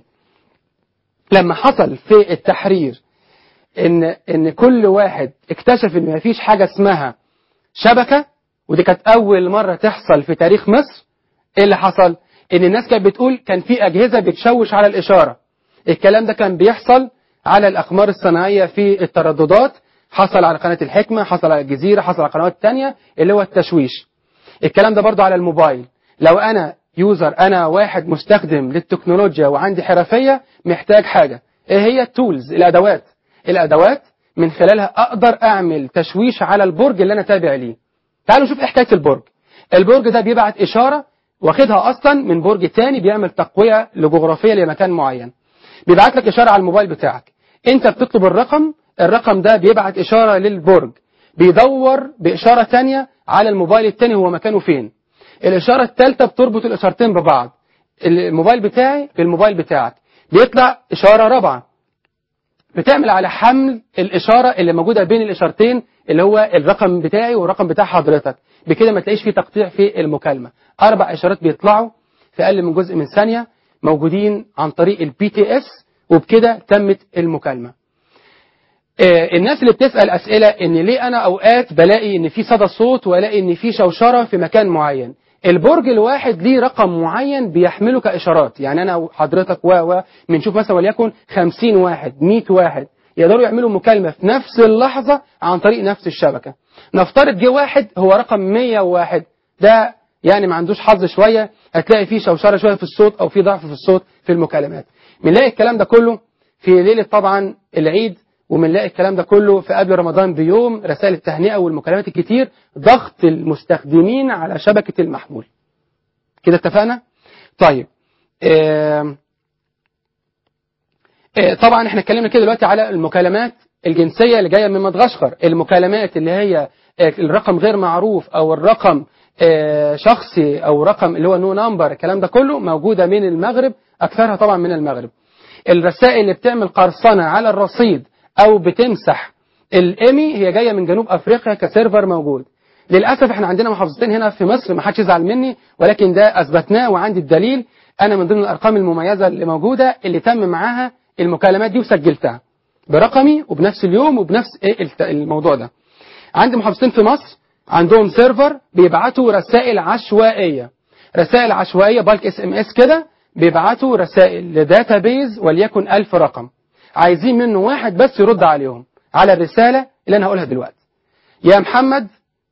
لما حصل في التحرير ان ان كل واحد اكتشف ان مفيش حاجه اسمها شبكه ودي كانت اول مره تحصل في تاريخ مصر ايه اللي حصل ان الناس كانت بتقول كان في اجهزه بتشوش على الاشاره الكلام ده كان بيحصل على الاقمار الصناعيه في الترددات حصل على قناه الحكمه حصل على الجزيره حصل على قنوات تانية اللي هو التشويش الكلام ده برضو على الموبايل لو انا يوزر انا واحد مستخدم للتكنولوجيا وعندي حرفيه محتاج حاجه ايه هي التولز الادوات الادوات من خلالها اقدر اعمل تشويش على البرج اللي انا تابع ليه تعالوا نشوف ايه حكايه البرج البرج ده بيبعت اشاره واخدها اصلا من برج تاني بيعمل تقويه لجغرافيه لمكان معين بيبعت لك اشاره على الموبايل بتاعك انت بتطلب الرقم الرقم ده بيبعت اشاره للبرج بيدور باشاره تانية على الموبايل التاني هو مكانه فين الاشاره الثالثه بتربط الاشارتين ببعض الموبايل بتاعي بالموبايل بتاعك بيطلع اشاره رابعه بتعمل على حمل الإشارة اللي موجودة بين الإشارتين اللي هو الرقم بتاعي والرقم بتاع حضرتك بكده ما تلاقيش فيه تقطيع في المكالمة أربع إشارات بيطلعوا في أقل من جزء من ثانية موجودين عن طريق البي تي اس وبكده تمت المكالمة آه، الناس اللي بتسأل أسئلة إن ليه أنا أوقات بلاقي إن في صدى صوت وألاقي إن في شوشرة في مكان معين البرج الواحد ليه رقم معين بيحمله كإشارات يعني أنا وحضرتك و و بنشوف مثلا وليكن 50 واحد 100 واحد يقدروا يعملوا مكالمة في نفس اللحظة عن طريق نفس الشبكة نفترض جه واحد هو رقم 101 ده يعني ما عندوش حظ شوية هتلاقي فيه شوشرة شوية في الصوت أو في ضعف في الصوت في المكالمات بنلاقي الكلام ده كله في ليلة طبعا العيد وبنلاقي الكلام ده كله في قبل رمضان بيوم رسائل التهنئة والمكالمات الكتير ضغط المستخدمين على شبكة المحمول كده اتفقنا؟ طيب آم، آه، طبعا احنا اتكلمنا كده دلوقتي على المكالمات الجنسيه اللي جايه من مدغشقر المكالمات اللي هي آه، الرقم غير معروف او الرقم آه، شخصي او رقم اللي هو نو نمبر الكلام ده كله موجوده من المغرب اكثرها طبعا من المغرب الرسائل اللي بتعمل قرصنه على الرصيد او بتمسح الايمي هي جايه من جنوب افريقيا كسيرفر موجود للاسف احنا عندنا محافظتين هنا في مصر ما حدش يزعل مني ولكن ده اثبتناه وعندي الدليل انا من ضمن الارقام المميزه اللي موجوده اللي تم معاها المكالمات دي وسجلتها برقمي وبنفس اليوم وبنفس ايه الت- الموضوع ده عندي محافظتين في مصر عندهم سيرفر بيبعتوا رسائل عشوائيه رسائل عشوائيه بالك اس ام اس كده بيبعتوا رسائل لداتا بيز وليكن ألف رقم عايزين منه واحد بس يرد عليهم على الرساله اللي انا هقولها دلوقتي يا محمد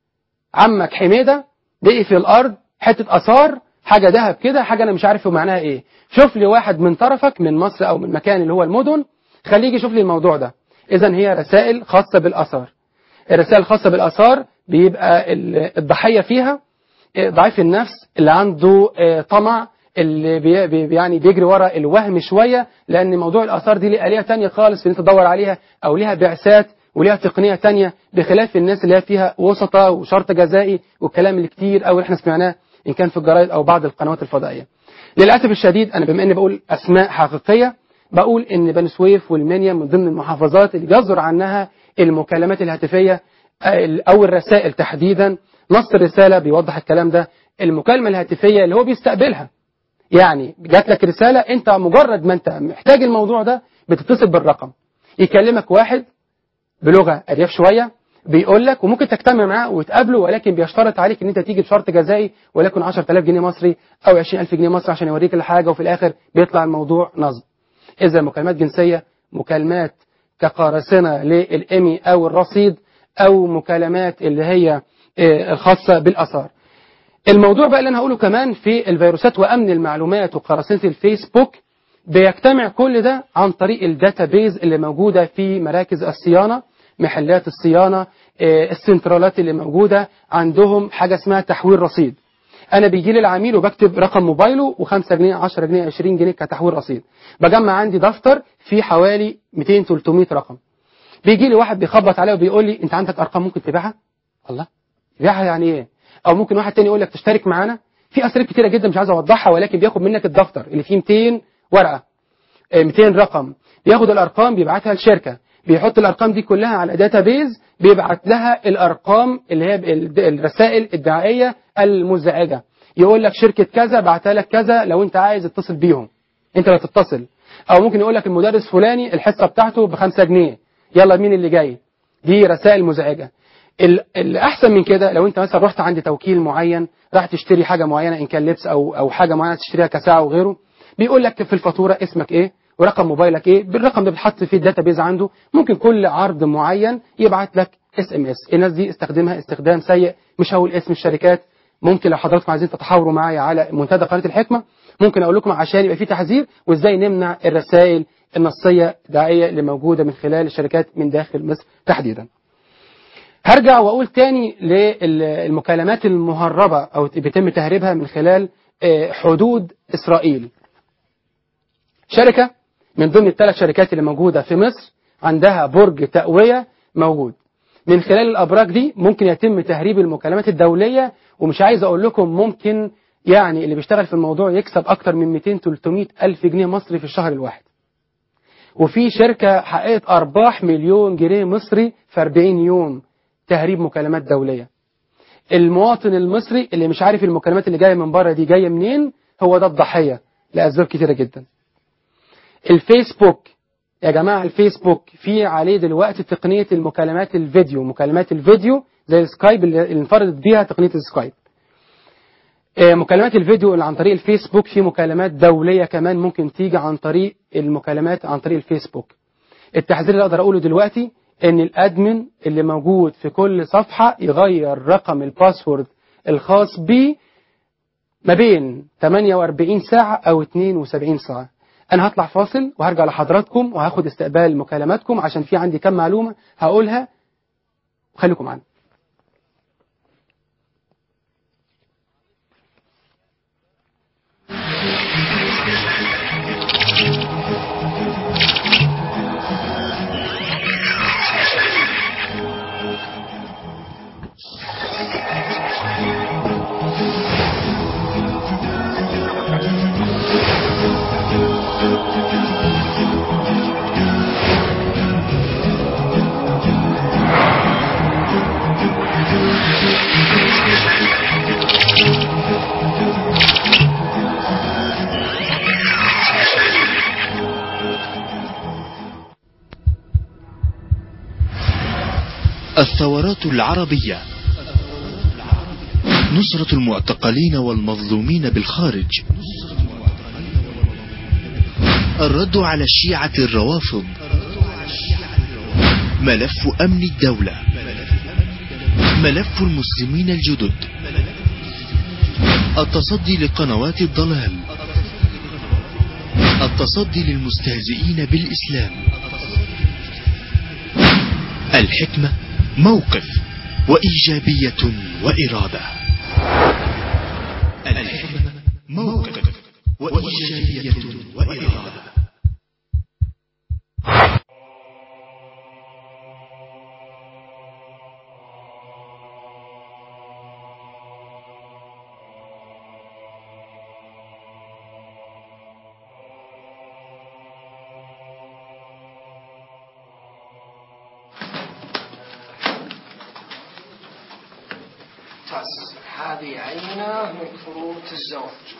عمك حميده لقي في الارض حته اثار حاجه ذهب كده حاجه انا مش عارف معناها ايه شوف لي واحد من طرفك من مصر او من مكان اللي هو المدن خليه يجي يشوف لي الموضوع ده اذا هي رسائل خاصه بالاثار الرسائل الخاصه بالاثار بيبقى ال- الضحيه فيها آه، ضعيف النفس اللي عنده آه، طمع اللي بي بي يعني بيجري ورا الوهم شويه لان موضوع الاثار دي ليه اليه تانية خالص في ان انت تدور عليها او ليها بعثات وليها تقنيه تانية بخلاف الناس اللي هي فيها وسطه وشرط جزائي والكلام اللي كتير قوي احنا سمعناه ان كان في الجرايد او بعض القنوات الفضائيه. للاسف الشديد انا بما اني بقول اسماء حقيقيه بقول ان بني سويف والمنيا من ضمن المحافظات اللي بيصدر عنها المكالمات الهاتفيه آه، او الرسائل تحديدا نص الرساله بيوضح الكلام ده المكالمه الهاتفيه اللي هو بيستقبلها يعني جات لك رساله انت مجرد ما انت محتاج الموضوع ده بتتصل بالرقم يكلمك واحد بلغه ارياف شويه بيقول لك وممكن تجتمع معاه وتقابله ولكن بيشترط عليك ان انت تيجي بشرط جزائي ولكن 10000 جنيه مصري او 20000 جنيه مصري عشان يوريك الحاجه وفي الاخر بيطلع الموضوع نصب. اذا مكالمات جنسيه مكالمات كقراصنه للامي او الرصيد او مكالمات اللي هي آه، الخاصه بالاثار. الموضوع بقى اللي انا هقوله كمان في الفيروسات وامن المعلومات وقراصنه الفيسبوك بيجتمع كل ده عن طريق الداتابيز اللي موجوده في مراكز الصيانه محلات الصيانه آه، السنترالات اللي موجوده عندهم حاجه اسمها تحويل رصيد انا بيجي لي العميل وبكتب رقم موبايله و5 جنيه 10 جنيه 20 جنيه كتحويل رصيد بجمع عندي دفتر فيه حوالي 200 300 رقم بيجي لي واحد بيخبط عليا وبيقول لي انت عندك ارقام ممكن تبيعها الله تبيعها يعني ايه او ممكن واحد تاني يقول لك تشترك معانا في اساليب كتيره جدا مش عايز اوضحها ولكن بياخد منك الدفتر اللي فيه 200 ورقه آه، 200 رقم بياخد الارقام بيبعتها لشركه بيحط الارقام دي كلها على داتا بيز بيبعت لها الارقام اللي هي ال- الرسائل الدعائيه المزعجه يقول لك شركه كذا بعتها لك كذا لو انت عايز اتصل بيهم انت اللي تتصل او ممكن يقول لك المدرس فلاني الحصه بتاعته بخمسة جنيه يلا مين اللي جاي دي رسائل مزعجه ال- الاحسن من كده لو انت مثلا رحت عند توكيل معين راح تشتري حاجه معينه ان كان لبس او او حاجه معينه تشتريها كساعه وغيره بيقول لك في الفاتوره اسمك ايه ورقم موبايلك ايه بالرقم ده بتحط فيه الداتا بيز عنده ممكن كل عرض معين يبعت لك اس ام اس الناس دي استخدمها استخدام سيء مش هقول اسم الشركات ممكن لو حضراتكم عايزين تتحاوروا معايا على منتدى قناه الحكمه ممكن اقول لكم عشان يبقى في تحذير وازاي نمنع الرسائل النصيه الدعائيه اللي موجوده من خلال الشركات من داخل مصر تحديدا هرجع واقول تاني للمكالمات المهربه او بيتم تهريبها من خلال آه، حدود اسرائيل. شركه من ضمن الثلاث شركات اللي موجوده في مصر عندها برج تقويه موجود. من خلال الابراج دي ممكن يتم تهريب المكالمات الدوليه ومش عايز اقول لكم ممكن يعني اللي بيشتغل في الموضوع يكسب اكتر من 200 300 الف جنيه مصري في الشهر الواحد. وفي شركه حققت ارباح مليون جنيه مصري في 40 يوم تهريب مكالمات دوليه. المواطن المصري اللي مش عارف المكالمات اللي جايه من بره دي جايه منين هو ده الضحيه لاسباب كتيره جدا. الفيسبوك يا جماعه الفيسبوك في عليه دلوقتي تقنيه المكالمات الفيديو، مكالمات الفيديو زي السكايب اللي انفردت بيها تقنيه السكايب. آه، مكالمات الفيديو اللي عن طريق الفيسبوك في مكالمات دوليه كمان ممكن تيجي عن طريق المكالمات عن طريق الفيسبوك. التحذير اللي اقدر اقوله دلوقتي ان الادمن اللي موجود في كل صفحه يغير رقم الباسورد الخاص بيه ما بين 48 ساعه او 72 ساعه انا هطلع فاصل وهرجع لحضراتكم وهاخد استقبال مكالماتكم عشان في عندي كم معلومه هقولها خليكم معانا الثورات العربية نصرة المعتقلين والمظلومين بالخارج الرد على الشيعة الروافض ملف أمن الدولة ملف المسلمين الجدد التصدي لقنوات الضلال التصدي للمستهزئين بالإسلام الحكمة موقف وإيجابية وإرادة الحكمة موقف وإيجابية وإرادة ممتاز هذه عينة من كروت الزواج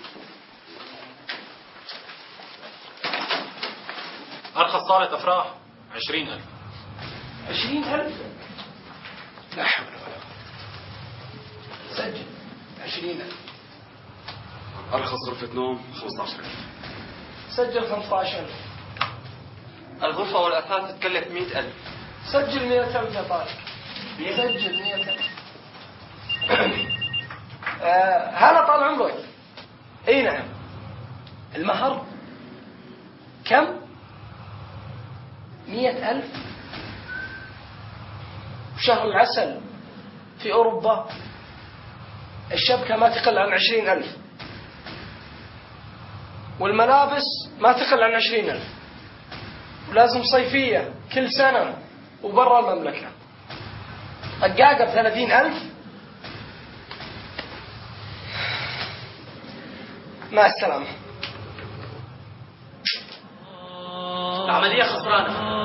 أرخص صالة أفراح عشرين ألف عشرين ألف لا حول ولا قوة سجل عشرين ألف أرخص غرفة نوم خمسة ألف سجل خمسة ألف الغرفة والأثاث تكلف مئة ألف سجل مئة ألف يا طارق سجل مئة ألف آه، هلا طال عمرك اي نعم المهر كم مئة ألف شهر العسل في أوروبا الشبكة ما تقل عن عشرين ألف والملابس ما تقل عن عشرين ألف ولازم صيفية كل سنة وبرا المملكة الدقاقة بثلاثين ألف مع السلامة العملية خسرانة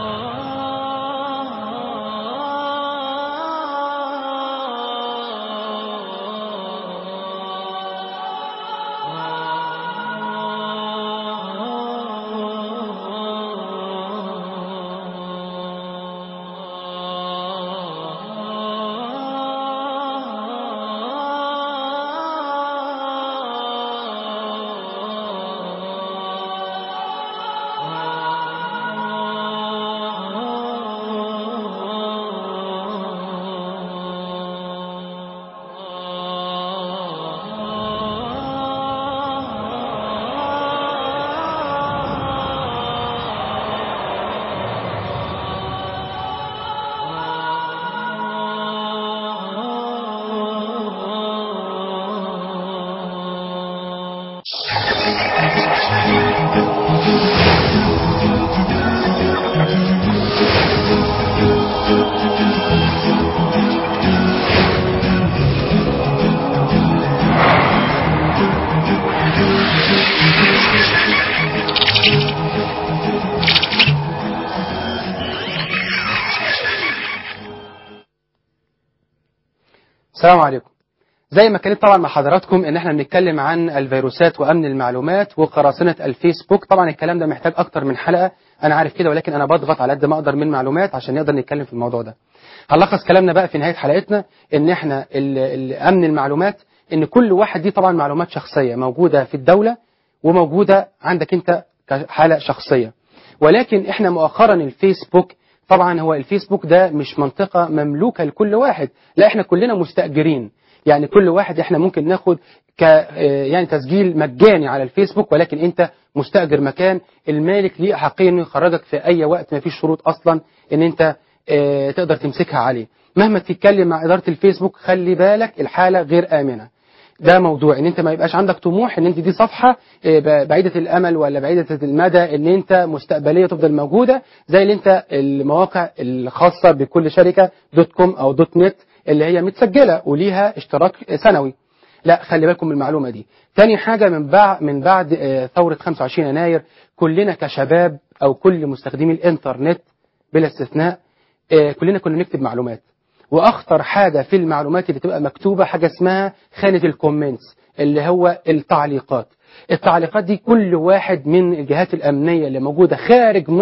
السلام عليكم زي ما كانت طبعا مع حضراتكم ان احنا بنتكلم عن الفيروسات وامن المعلومات وقراصنه الفيسبوك طبعا الكلام ده محتاج اكتر من حلقه انا عارف كده ولكن انا بضغط على قد ما اقدر من معلومات عشان نقدر نتكلم في الموضوع ده هنلخص كلامنا بقى في نهايه حلقتنا ان احنا ال- ال- امن المعلومات ان كل واحد دي طبعا معلومات شخصيه موجوده في الدوله وموجوده عندك انت كحاله شخصيه ولكن احنا مؤخرا الفيسبوك طبعا هو الفيسبوك ده مش منطقة مملوكة لكل واحد لا احنا كلنا مستأجرين يعني كل واحد احنا ممكن ناخد ك آه، يعني تسجيل مجاني على الفيسبوك ولكن انت مستأجر مكان المالك ليه أحقية انه يخرجك في اي وقت ما فيش شروط اصلا ان انت آه، تقدر تمسكها عليه مهما تتكلم مع إدارة الفيسبوك خلي بالك الحالة غير آمنة ده موضوع ان انت ما يبقاش عندك طموح ان انت دي صفحه آه، ب- بعيده الامل ولا بعيده المدى ان انت مستقبليه تفضل موجوده زي اللي انت المواقع الخاصه بكل شركه دوت كوم او دوت نت اللي هي متسجله وليها اشتراك سنوي لا خلي بالكم من المعلومه دي تاني حاجه من بعد من بعد آه، ثوره 25 يناير كلنا كشباب او كل مستخدمي الانترنت بلا استثناء آه، كلنا كنا نكتب معلومات واخطر حاجه في المعلومات اللي تبقى مكتوبه حاجه اسمها خانه الكومنتس اللي هو التعليقات التعليقات دي كل واحد من الجهات الامنيه اللي موجوده خارج مصر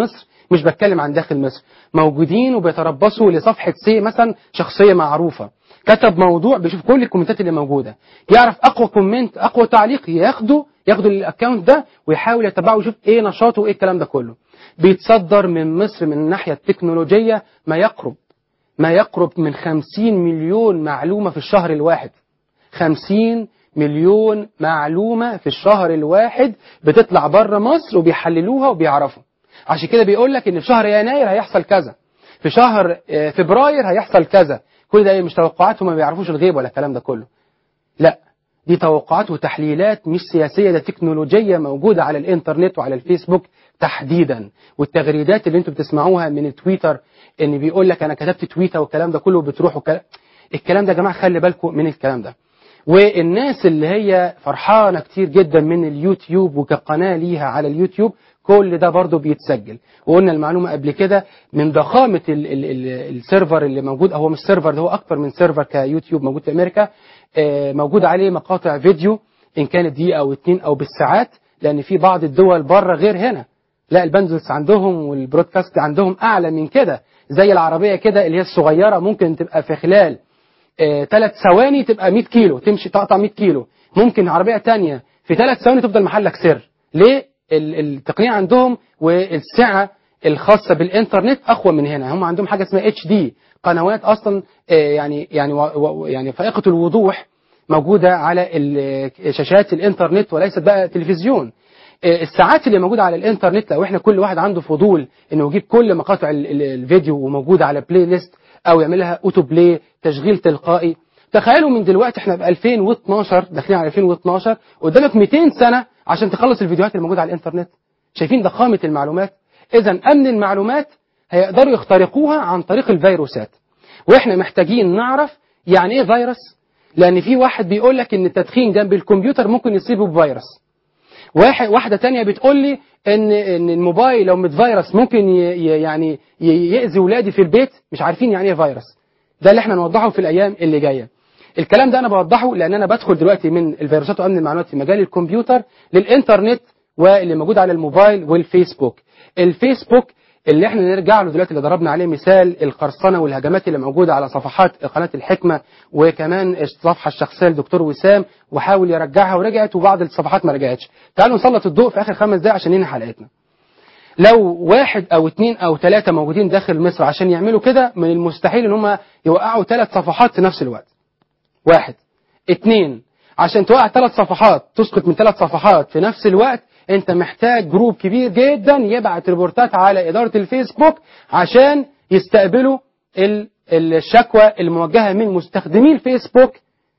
مش بتكلم عن داخل مصر موجودين وبيتربصوا لصفحه سي مثلا شخصيه معروفه كتب موضوع بيشوف كل الكومنتات اللي موجوده يعرف اقوى كومنت اقوى تعليق ياخده ياخده الاكونت ده ويحاول يتبعه ويشوف ايه نشاطه وايه الكلام ده كله بيتصدر من مصر من الناحيه التكنولوجيه ما يقرب ما يقرب من 50 مليون معلومه في الشهر الواحد 50 مليون معلومه في الشهر الواحد بتطلع بره مصر وبيحللوها وبيعرفوا عشان كده بيقول لك ان في شهر يناير هيحصل كذا في شهر آه، فبراير هيحصل كذا كل ده إيه؟ مش توقعات هم ما بيعرفوش الغيب ولا الكلام ده كله لا دي توقعات وتحليلات مش سياسية ده تكنولوجية موجودة على الانترنت وعلى الفيسبوك تحديدا والتغريدات اللي انتم بتسمعوها من تويتر ان بيقول لك انا كتبت تويتة والكلام ده كله بتروح وكلام الكلام ده يا جماعة خلي بالكم من الكلام ده والناس اللي هي فرحانة كتير جدا من اليوتيوب وكقناة ليها على اليوتيوب كل ده برضه بيتسجل وقلنا المعلومة قبل كده من ضخامة ال ال ال السيرفر اللي موجود هو مش سيرفر ده هو أكبر من سيرفر كيوتيوب موجود في أمريكا آه، موجود عليه مقاطع فيديو إن كانت دقيقة أو اتنين أو بالساعات لأن في بعض الدول بره غير هنا لا البندلز عندهم والبرودكاست عندهم أعلى من كده زي العربية كده اللي هي الصغيرة ممكن تبقى في خلال ثلاث ثواني تبقى 100 كيلو تمشي تقطع 100 كيلو ممكن عربية تانية في ثلاث ثواني تفضل محلك سر ليه ال- التقنية عندهم والسعة الخاصة بالإنترنت أقوى من هنا هم عندهم حاجة اسمها اتش دي قنوات أصلا آه، يعني يعني و- و- يعني فائقة الوضوح موجودة على ال- شاشات الإنترنت وليست بقى تلفزيون آه، الساعات اللي موجودة على الإنترنت لو إحنا كل واحد عنده فضول إنه يجيب كل مقاطع ال- ال- الفيديو وموجودة على بلاي ليست أو يعملها أوتو بلاي تشغيل تلقائي تخيلوا من دلوقتي احنا ب 2012 داخلين على 2012 قدامك 200 سنة عشان تخلص الفيديوهات اللي موجودة على الإنترنت شايفين ضخامة المعلومات إذا أمن المعلومات هيقدروا يخترقوها عن طريق الفيروسات واحنا محتاجين نعرف يعني ايه فيروس لان في واحد بيقول لك ان التدخين جنب الكمبيوتر ممكن يصيبه بفيروس واحد واحده تانية بتقول لي ان ان الموبايل لو متفيروس ممكن ي ي يعني ي- يأذي ولادي في البيت مش عارفين يعني ايه فيروس ده اللي احنا نوضحه في الايام اللي جايه الكلام ده انا بوضحه لان انا بدخل دلوقتي من الفيروسات وامن المعلومات في مجال الكمبيوتر للانترنت واللي موجود على الموبايل والفيسبوك الفيسبوك اللي احنا نرجع له دلوقتي اللي ضربنا عليه مثال القرصنه والهجمات اللي موجوده على صفحات قناه الحكمه وكمان الصفحه الشخصيه للدكتور وسام وحاول يرجعها ورجعت وبعض الصفحات ما رجعتش تعالوا نسلط الضوء في اخر خمس دقايق عشان ننهي حلقتنا لو واحد او اتنين او تلاتة موجودين داخل مصر عشان يعملوا كده من المستحيل ان هم يوقعوا ثلاث صفحات في نفس الوقت واحد اتنين عشان توقع ثلاث صفحات تسقط من ثلاث صفحات في نفس الوقت انت محتاج جروب كبير جدا يبعت ريبورتات على اداره الفيسبوك عشان يستقبلوا ال- الشكوى الموجهه من مستخدمي الفيسبوك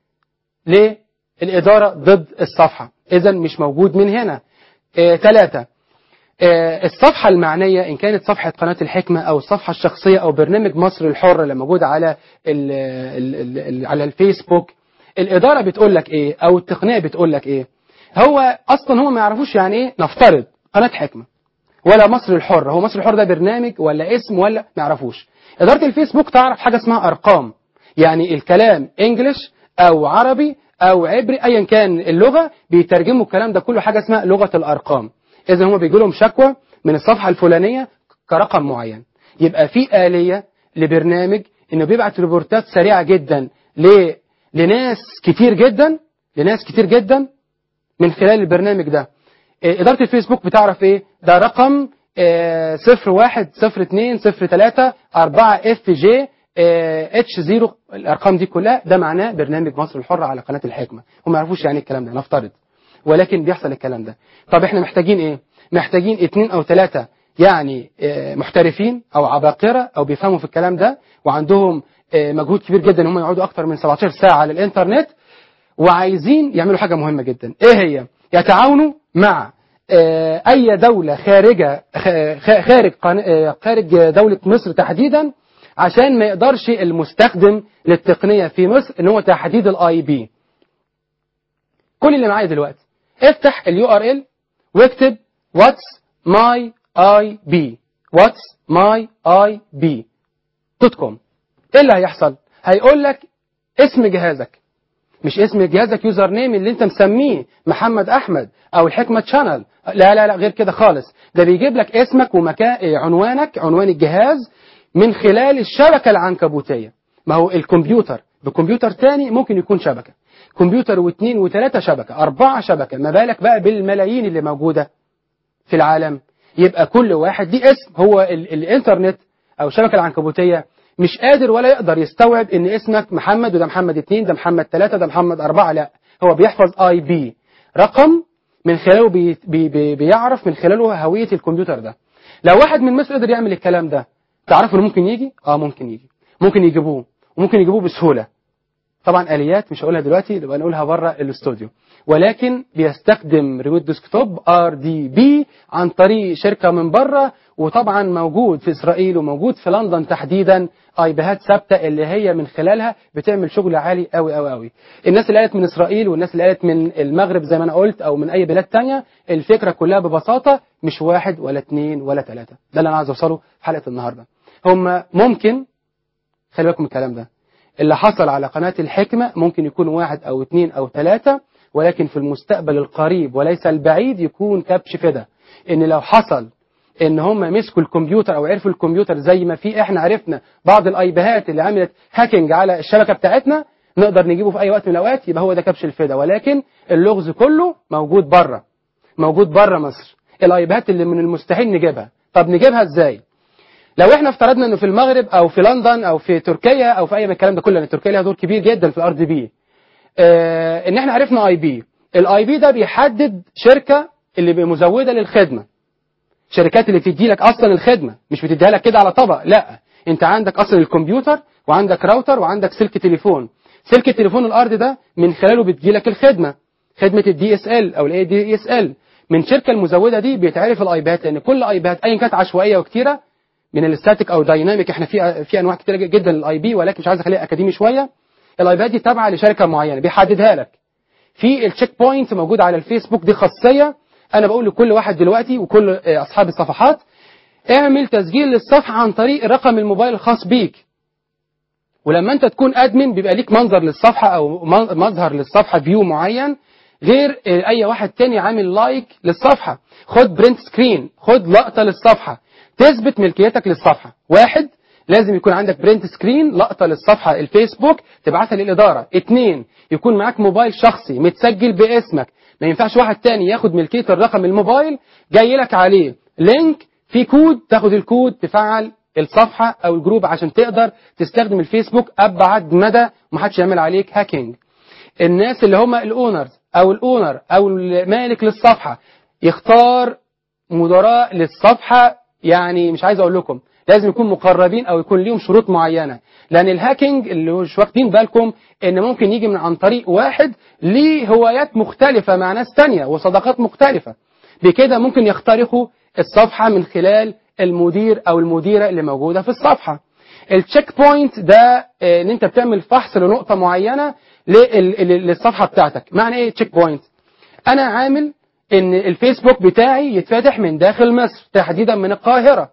للاداره ضد الصفحه اذا مش موجود من هنا ثلاثة الصفحة المعنية إن كانت صفحة قناة الحكمة أو الصفحة الشخصية أو برنامج مصر الحر اللي موجود على ال ال ال على الفيسبوك الإدارة بتقول لك إيه أو التقنية بتقول لك إيه هو أصلا هم ما يعرفوش يعني إيه نفترض قناة حكمة ولا مصر الحر هو مصر الحر ده برنامج ولا اسم ولا ما يعرفوش إدارة الفيسبوك تعرف حاجة اسمها أرقام يعني الكلام إنجليش أو عربي أو عبري أيا كان اللغة بيترجموا الكلام ده كله حاجة اسمها لغة الأرقام إذا هم بيجي لهم شكوى من الصفحة الفلانية كرقم معين يبقى في آلية لبرنامج إنه بيبعت ريبورتات سريعة جدا ل... لناس كتير جدا لناس كتير جدا من خلال البرنامج ده إيه، إدارة الفيسبوك بتعرف إيه ده رقم إيه، صفر واحد صفر اتنين صفر تلاتة أربعة اف جي اتش زيرو الأرقام دي كلها ده معناه برنامج مصر الحرة على قناة الحكمة هم ما يعرفوش يعني إيه الكلام ده نفترض ولكن بيحصل الكلام ده طب احنا محتاجين ايه محتاجين اتنين او ثلاثة يعني اه، محترفين او عباقرة او بيفهموا في الكلام ده وعندهم اه، مجهود كبير جدا ان هم يقعدوا اكتر من 17 ساعة على الانترنت وعايزين يعملوا حاجة مهمة جدا ايه هي يتعاونوا مع اه، اي دولة خارجة خ- خ- خارج قن- اه، خارج دولة مصر تحديدا عشان ما يقدرش المستخدم للتقنية في مصر ان هو تحديد الاي بي كل اللي معايا دلوقتي افتح اليو ار ال واكتب واتس ماي اي بي واتس ماي اي بي دوت كوم ايه اللي هيحصل هيقول لك اسم جهازك مش اسم جهازك يوزر نيم اللي انت مسميه محمد احمد او الحكمه تشانل لا لا لا غير كده خالص ده بيجيب لك اسمك ومكان إيه، عنوانك عنوان الجهاز من خلال الشبكه العنكبوتيه ما هو الكمبيوتر بكمبيوتر تاني ممكن يكون شبكه كمبيوتر واثنين وثلاثه شبكه اربعه شبكه ما بالك بقى بالملايين اللي موجوده في العالم يبقى كل واحد دي اسم هو ال الانترنت او الشبكه العنكبوتيه مش قادر ولا يقدر يستوعب ان اسمك محمد وده محمد اثنين ده محمد ثلاثه ده محمد اربعه لا هو بيحفظ اي بي رقم من خلاله بي بي بي بيعرف من خلاله هويه الكمبيوتر ده لو واحد من مصر قدر يعمل الكلام ده تعرفوا انه ممكن يجي اه ممكن يجي ممكن يجيبوه وممكن يجيبوه بسهوله طبعا اليات مش هقولها دلوقتي نبقى نقولها بره الاستوديو ولكن بيستخدم ريموت ديسكتوب ار دي بي عن طريق شركه من بره وطبعا موجود في اسرائيل وموجود في لندن تحديدا ايباد ثابته اللي هي من خلالها بتعمل شغل عالي قوي قوي قوي الناس اللي قالت من اسرائيل والناس اللي قالت من المغرب زي ما انا قلت او من اي بلاد تانية الفكره كلها ببساطه مش واحد ولا اثنين ولا ثلاثه ده اللي انا عايز اوصله في حلقه النهارده هم ممكن خلي بالكم من الكلام ده اللي حصل على قناة الحكمة ممكن يكون واحد أو اثنين أو ثلاثة ولكن في المستقبل القريب وليس البعيد يكون كبش فدا إن لو حصل إن هم مسكوا الكمبيوتر أو عرفوا الكمبيوتر زي ما في إحنا عرفنا بعض الأيبهات اللي عملت هاكينج على الشبكة بتاعتنا نقدر نجيبه في أي وقت من الأوقات يبقى هو ده كبش الفدا ولكن اللغز كله موجود بره موجود بره مصر الأيبهات اللي من المستحيل نجيبها طب نجيبها إزاي؟ لو احنا افترضنا انه في المغرب او في لندن او في تركيا او في اي من الكلام ده كله لان تركيا لها دور كبير جدا في الار دي بي اه ان احنا عرفنا اي بي الاي بي ده بيحدد شركه اللي مزوده للخدمه شركات اللي بتدي لك اصلا الخدمه مش بتديها لك كده على طبق لا انت عندك اصلا الكمبيوتر وعندك راوتر وعندك سلك تليفون سلك التليفون الارضي ده من خلاله بتجي لك الخدمه خدمه الدي اس ال او الاي دي اس ال من الشركه المزوده دي بيتعرف الايباد لان كل ايباد ايا كانت عشوائيه وكتيره من الاستاتيك او دايناميك احنا في في انواع كتيره جدا للاي بي ولكن مش عايز اخليها اكاديمي شويه الايباد دي تابعه لشركه معينه بيحددها لك في التشيك بوينت موجود على الفيسبوك دي خاصيه انا بقول لكل واحد دلوقتي وكل آه، اصحاب الصفحات اعمل تسجيل للصفحه عن طريق رقم الموبايل الخاص بيك ولما انت تكون ادمن بيبقى ليك منظر للصفحه او من- مظهر للصفحه فيو معين غير آه، اي واحد تاني عامل لايك للصفحه خد برنت سكرين خد لقطه للصفحه تثبت ملكيتك للصفحه واحد لازم يكون عندك برنت سكرين لقطه للصفحه الفيسبوك تبعتها للاداره اتنين يكون معاك موبايل شخصي متسجل باسمك ما ينفعش واحد تاني ياخد ملكيه الرقم الموبايل جاي لك عليه لينك في كود تاخد الكود تفعل الصفحه او الجروب عشان تقدر تستخدم الفيسبوك ابعد مدى ومحدش يعمل عليك هاكينج الناس اللي هم الاونرز او الاونر او المالك للصفحه يختار مدراء للصفحه يعني مش عايز اقول لكم لازم يكون مقربين او يكون ليهم شروط معينه لان الهاكينج اللي مش واخدين بالكم ان ممكن يجي من عن طريق واحد ليه هوايات مختلفه مع ناس تانية وصداقات مختلفه بكده ممكن يخترقوا الصفحه من خلال المدير او المديره اللي موجوده في الصفحه التشيك بوينت ده آه، ان انت بتعمل فحص لنقطه معينه لل- لل- للصفحه بتاعتك معنى ايه تشيك بوينت انا عامل ان الفيسبوك بتاعي يتفتح من داخل مصر تحديدا من القاهره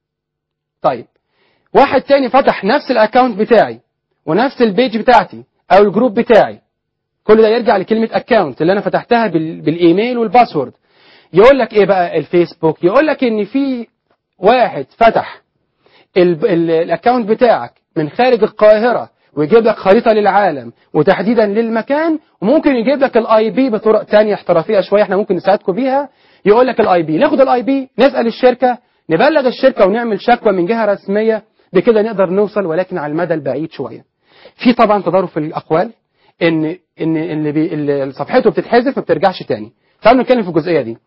طيب واحد تاني فتح نفس الاكونت بتاعي ونفس البيج بتاعتي او الجروب بتاعي كل ده يرجع لكلمه اكونت اللي انا فتحتها بال- بالايميل والباسورد يقول لك ايه بقى الفيسبوك يقول لك ان في واحد فتح ال- ال- الاكونت بتاعك من خارج القاهره ويجيب لك خريطه للعالم وتحديدا للمكان وممكن يجيب لك الاي بي بطرق تانية احترافيه شويه احنا ممكن نساعدكم بيها يقول لك الاي بي ناخد الاي بي نسال الشركه نبلغ الشركه ونعمل شكوى من جهه رسميه بكده نقدر نوصل ولكن على المدى البعيد شويه في طبعا تضارب في الاقوال ان ان اللي, بي اللي صفحته بتتحذف ما بترجعش تاني تعالوا نتكلم في الجزئيه دي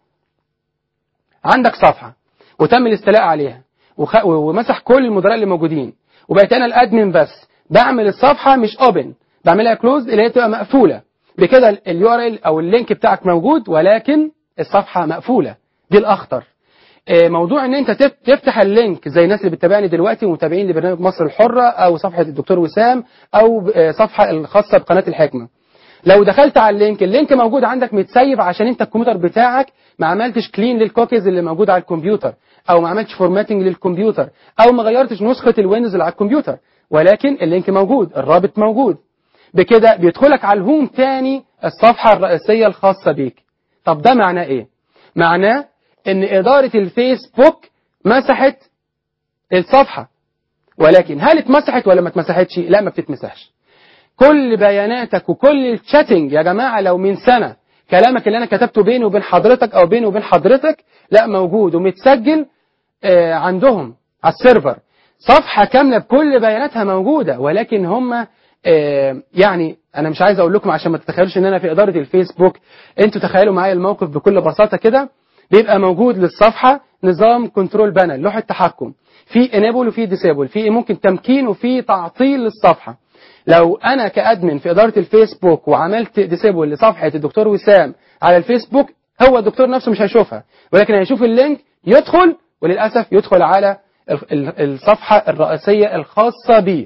عندك صفحه وتم الاستيلاء عليها وخ... ومسح كل المدراء اللي موجودين وبقيت انا الادمن بس بعمل الصفحه مش اوبن بعملها كلوز اللي هي تبقى مقفوله بكده اليو ار ال او اللينك بتاعك موجود ولكن الصفحه مقفوله دي الاخطر آه، موضوع ان انت تف- تفتح اللينك زي الناس اللي بتتابعني دلوقتي ومتابعين لبرنامج مصر الحره او صفحه الدكتور وسام او آه، صفحه الخاصه بقناه الحكمه لو دخلت على اللينك اللينك موجود عندك متسيب عشان انت الكمبيوتر بتاعك ما عملتش كلين للكوكيز اللي موجود على الكمبيوتر او ما عملتش فورماتنج للكمبيوتر او ما غيرتش نسخه الويندوز اللي على الكمبيوتر ولكن اللينك موجود الرابط موجود بكده بيدخلك على الهوم تاني الصفحة الرئيسية الخاصة بيك طب ده معناه ايه معناه ان ادارة الفيسبوك مسحت الصفحة ولكن هل اتمسحت ولا ما اتمسحتش لا ما بتتمسحش كل بياناتك وكل الشاتنج يا جماعة لو من سنة كلامك اللي انا كتبته بيني وبين حضرتك او بيني وبين حضرتك لا موجود ومتسجل آه، عندهم على السيرفر صفحة كاملة بكل بياناتها موجودة ولكن هم آه، يعني انا مش عايز اقول لكم عشان ما تتخيلوش ان انا في ادارة الفيسبوك انتوا تخيلوا معايا الموقف بكل بساطة كده بيبقى موجود للصفحة نظام كنترول بانل لوحة تحكم في انيبل وفي ديسيبل في ممكن تمكين وفي تعطيل للصفحة لو انا كادمن في اداره الفيسبوك وعملت ديسيبل لصفحه الدكتور وسام على الفيسبوك هو الدكتور نفسه مش هيشوفها ولكن هيشوف اللينك يدخل وللاسف يدخل على ال- ال- الصفحه الرئيسيه الخاصه بيه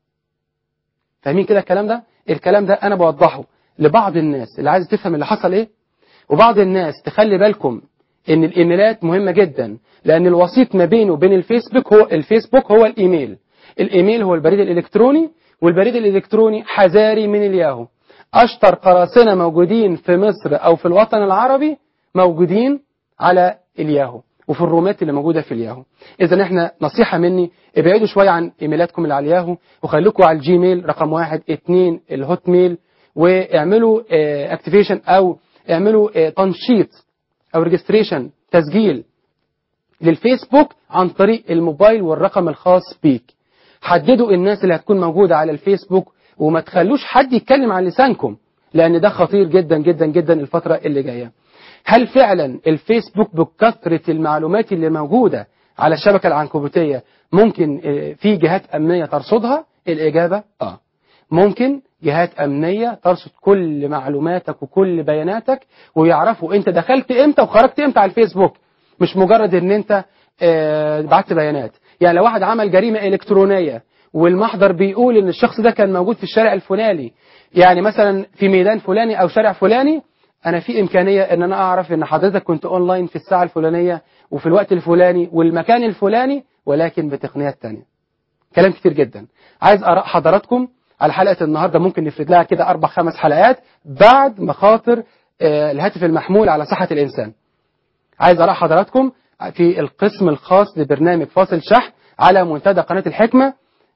فاهمين كده الكلام ده الكلام ده انا بوضحه لبعض الناس اللي عايزه تفهم اللي حصل ايه وبعض الناس تخلي بالكم ان الايميلات مهمه جدا لان الوسيط ما بينه وبين الفيسبوك هو الفيسبوك هو الايميل الايميل هو البريد الالكتروني والبريد الالكتروني حذاري من الياهو اشطر قراصنه موجودين في مصر او في الوطن العربي موجودين على الياهو وفي الرومات اللي موجوده في الياهو اذا احنا نصيحه مني ابعدوا شويه عن ايميلاتكم اللي على الياهو وخليكم على الجيميل رقم واحد اتنين الهوت ميل واعملوا اكتيفيشن او اعملوا آه، تنشيط او ريجستريشن تسجيل للفيسبوك عن طريق الموبايل والرقم الخاص بيك حددوا الناس اللي هتكون موجودة على الفيسبوك وما تخلوش حد يتكلم عن لسانكم لأن ده خطير جدا جدا جدا الفترة اللي جاية هل فعلا الفيسبوك بكثرة المعلومات اللي موجودة على الشبكة العنكبوتية ممكن آه، في جهات أمنية ترصدها الإجابة آه ممكن جهات أمنية ترصد كل معلوماتك وكل بياناتك ويعرفوا أنت دخلت إمتى وخرجت إمتى على الفيسبوك مش مجرد ان انت آه، بعت بيانات يعني لو واحد عمل جريمة الكترونية والمحضر بيقول ان الشخص ده كان موجود في الشارع الفلاني يعني مثلا في ميدان فلاني او شارع فلاني انا في امكانية ان انا اعرف ان حضرتك كنت اونلاين في الساعة الفلانية وفي الوقت الفلاني والمكان الفلاني ولكن بتقنيات تانية كلام كتير جدا عايز اراء حضراتكم على حلقة النهاردة ممكن نفرد لها كده اربع خمس حلقات بعد مخاطر آه، الهاتف المحمول على صحة الانسان عايز اراء حضراتكم في القسم الخاص لبرنامج فاصل شحن على منتدى قناة الحكمة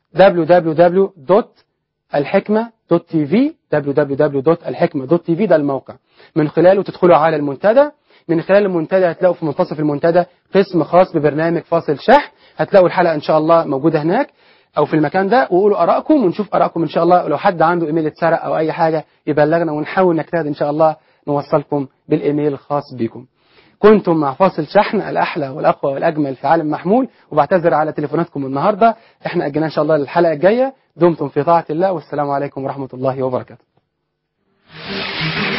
www.الحكمة.tv www.الحكمة.tv ده الموقع من خلاله تدخلوا على المنتدى من خلال المنتدى هتلاقوا في منتصف المنتدى قسم خاص ببرنامج فاصل شحن هتلاقوا الحلقة ان شاء الله موجودة هناك او في المكان ده وقولوا ارائكم ونشوف ارائكم ان شاء الله لو حد عنده ايميل اتسرق او اي حاجة يبلغنا ونحاول نجتهد ان شاء الله نوصلكم بالايميل الخاص بكم كنتم مع فاصل شحن الأحلى والأقوى والأجمل في عالم محمول وبعتذر على تليفوناتكم النهاردة احنا أجلنا إن شاء الله للحلقة الجاية دمتم في طاعة الله والسلام عليكم ورحمة الله وبركاته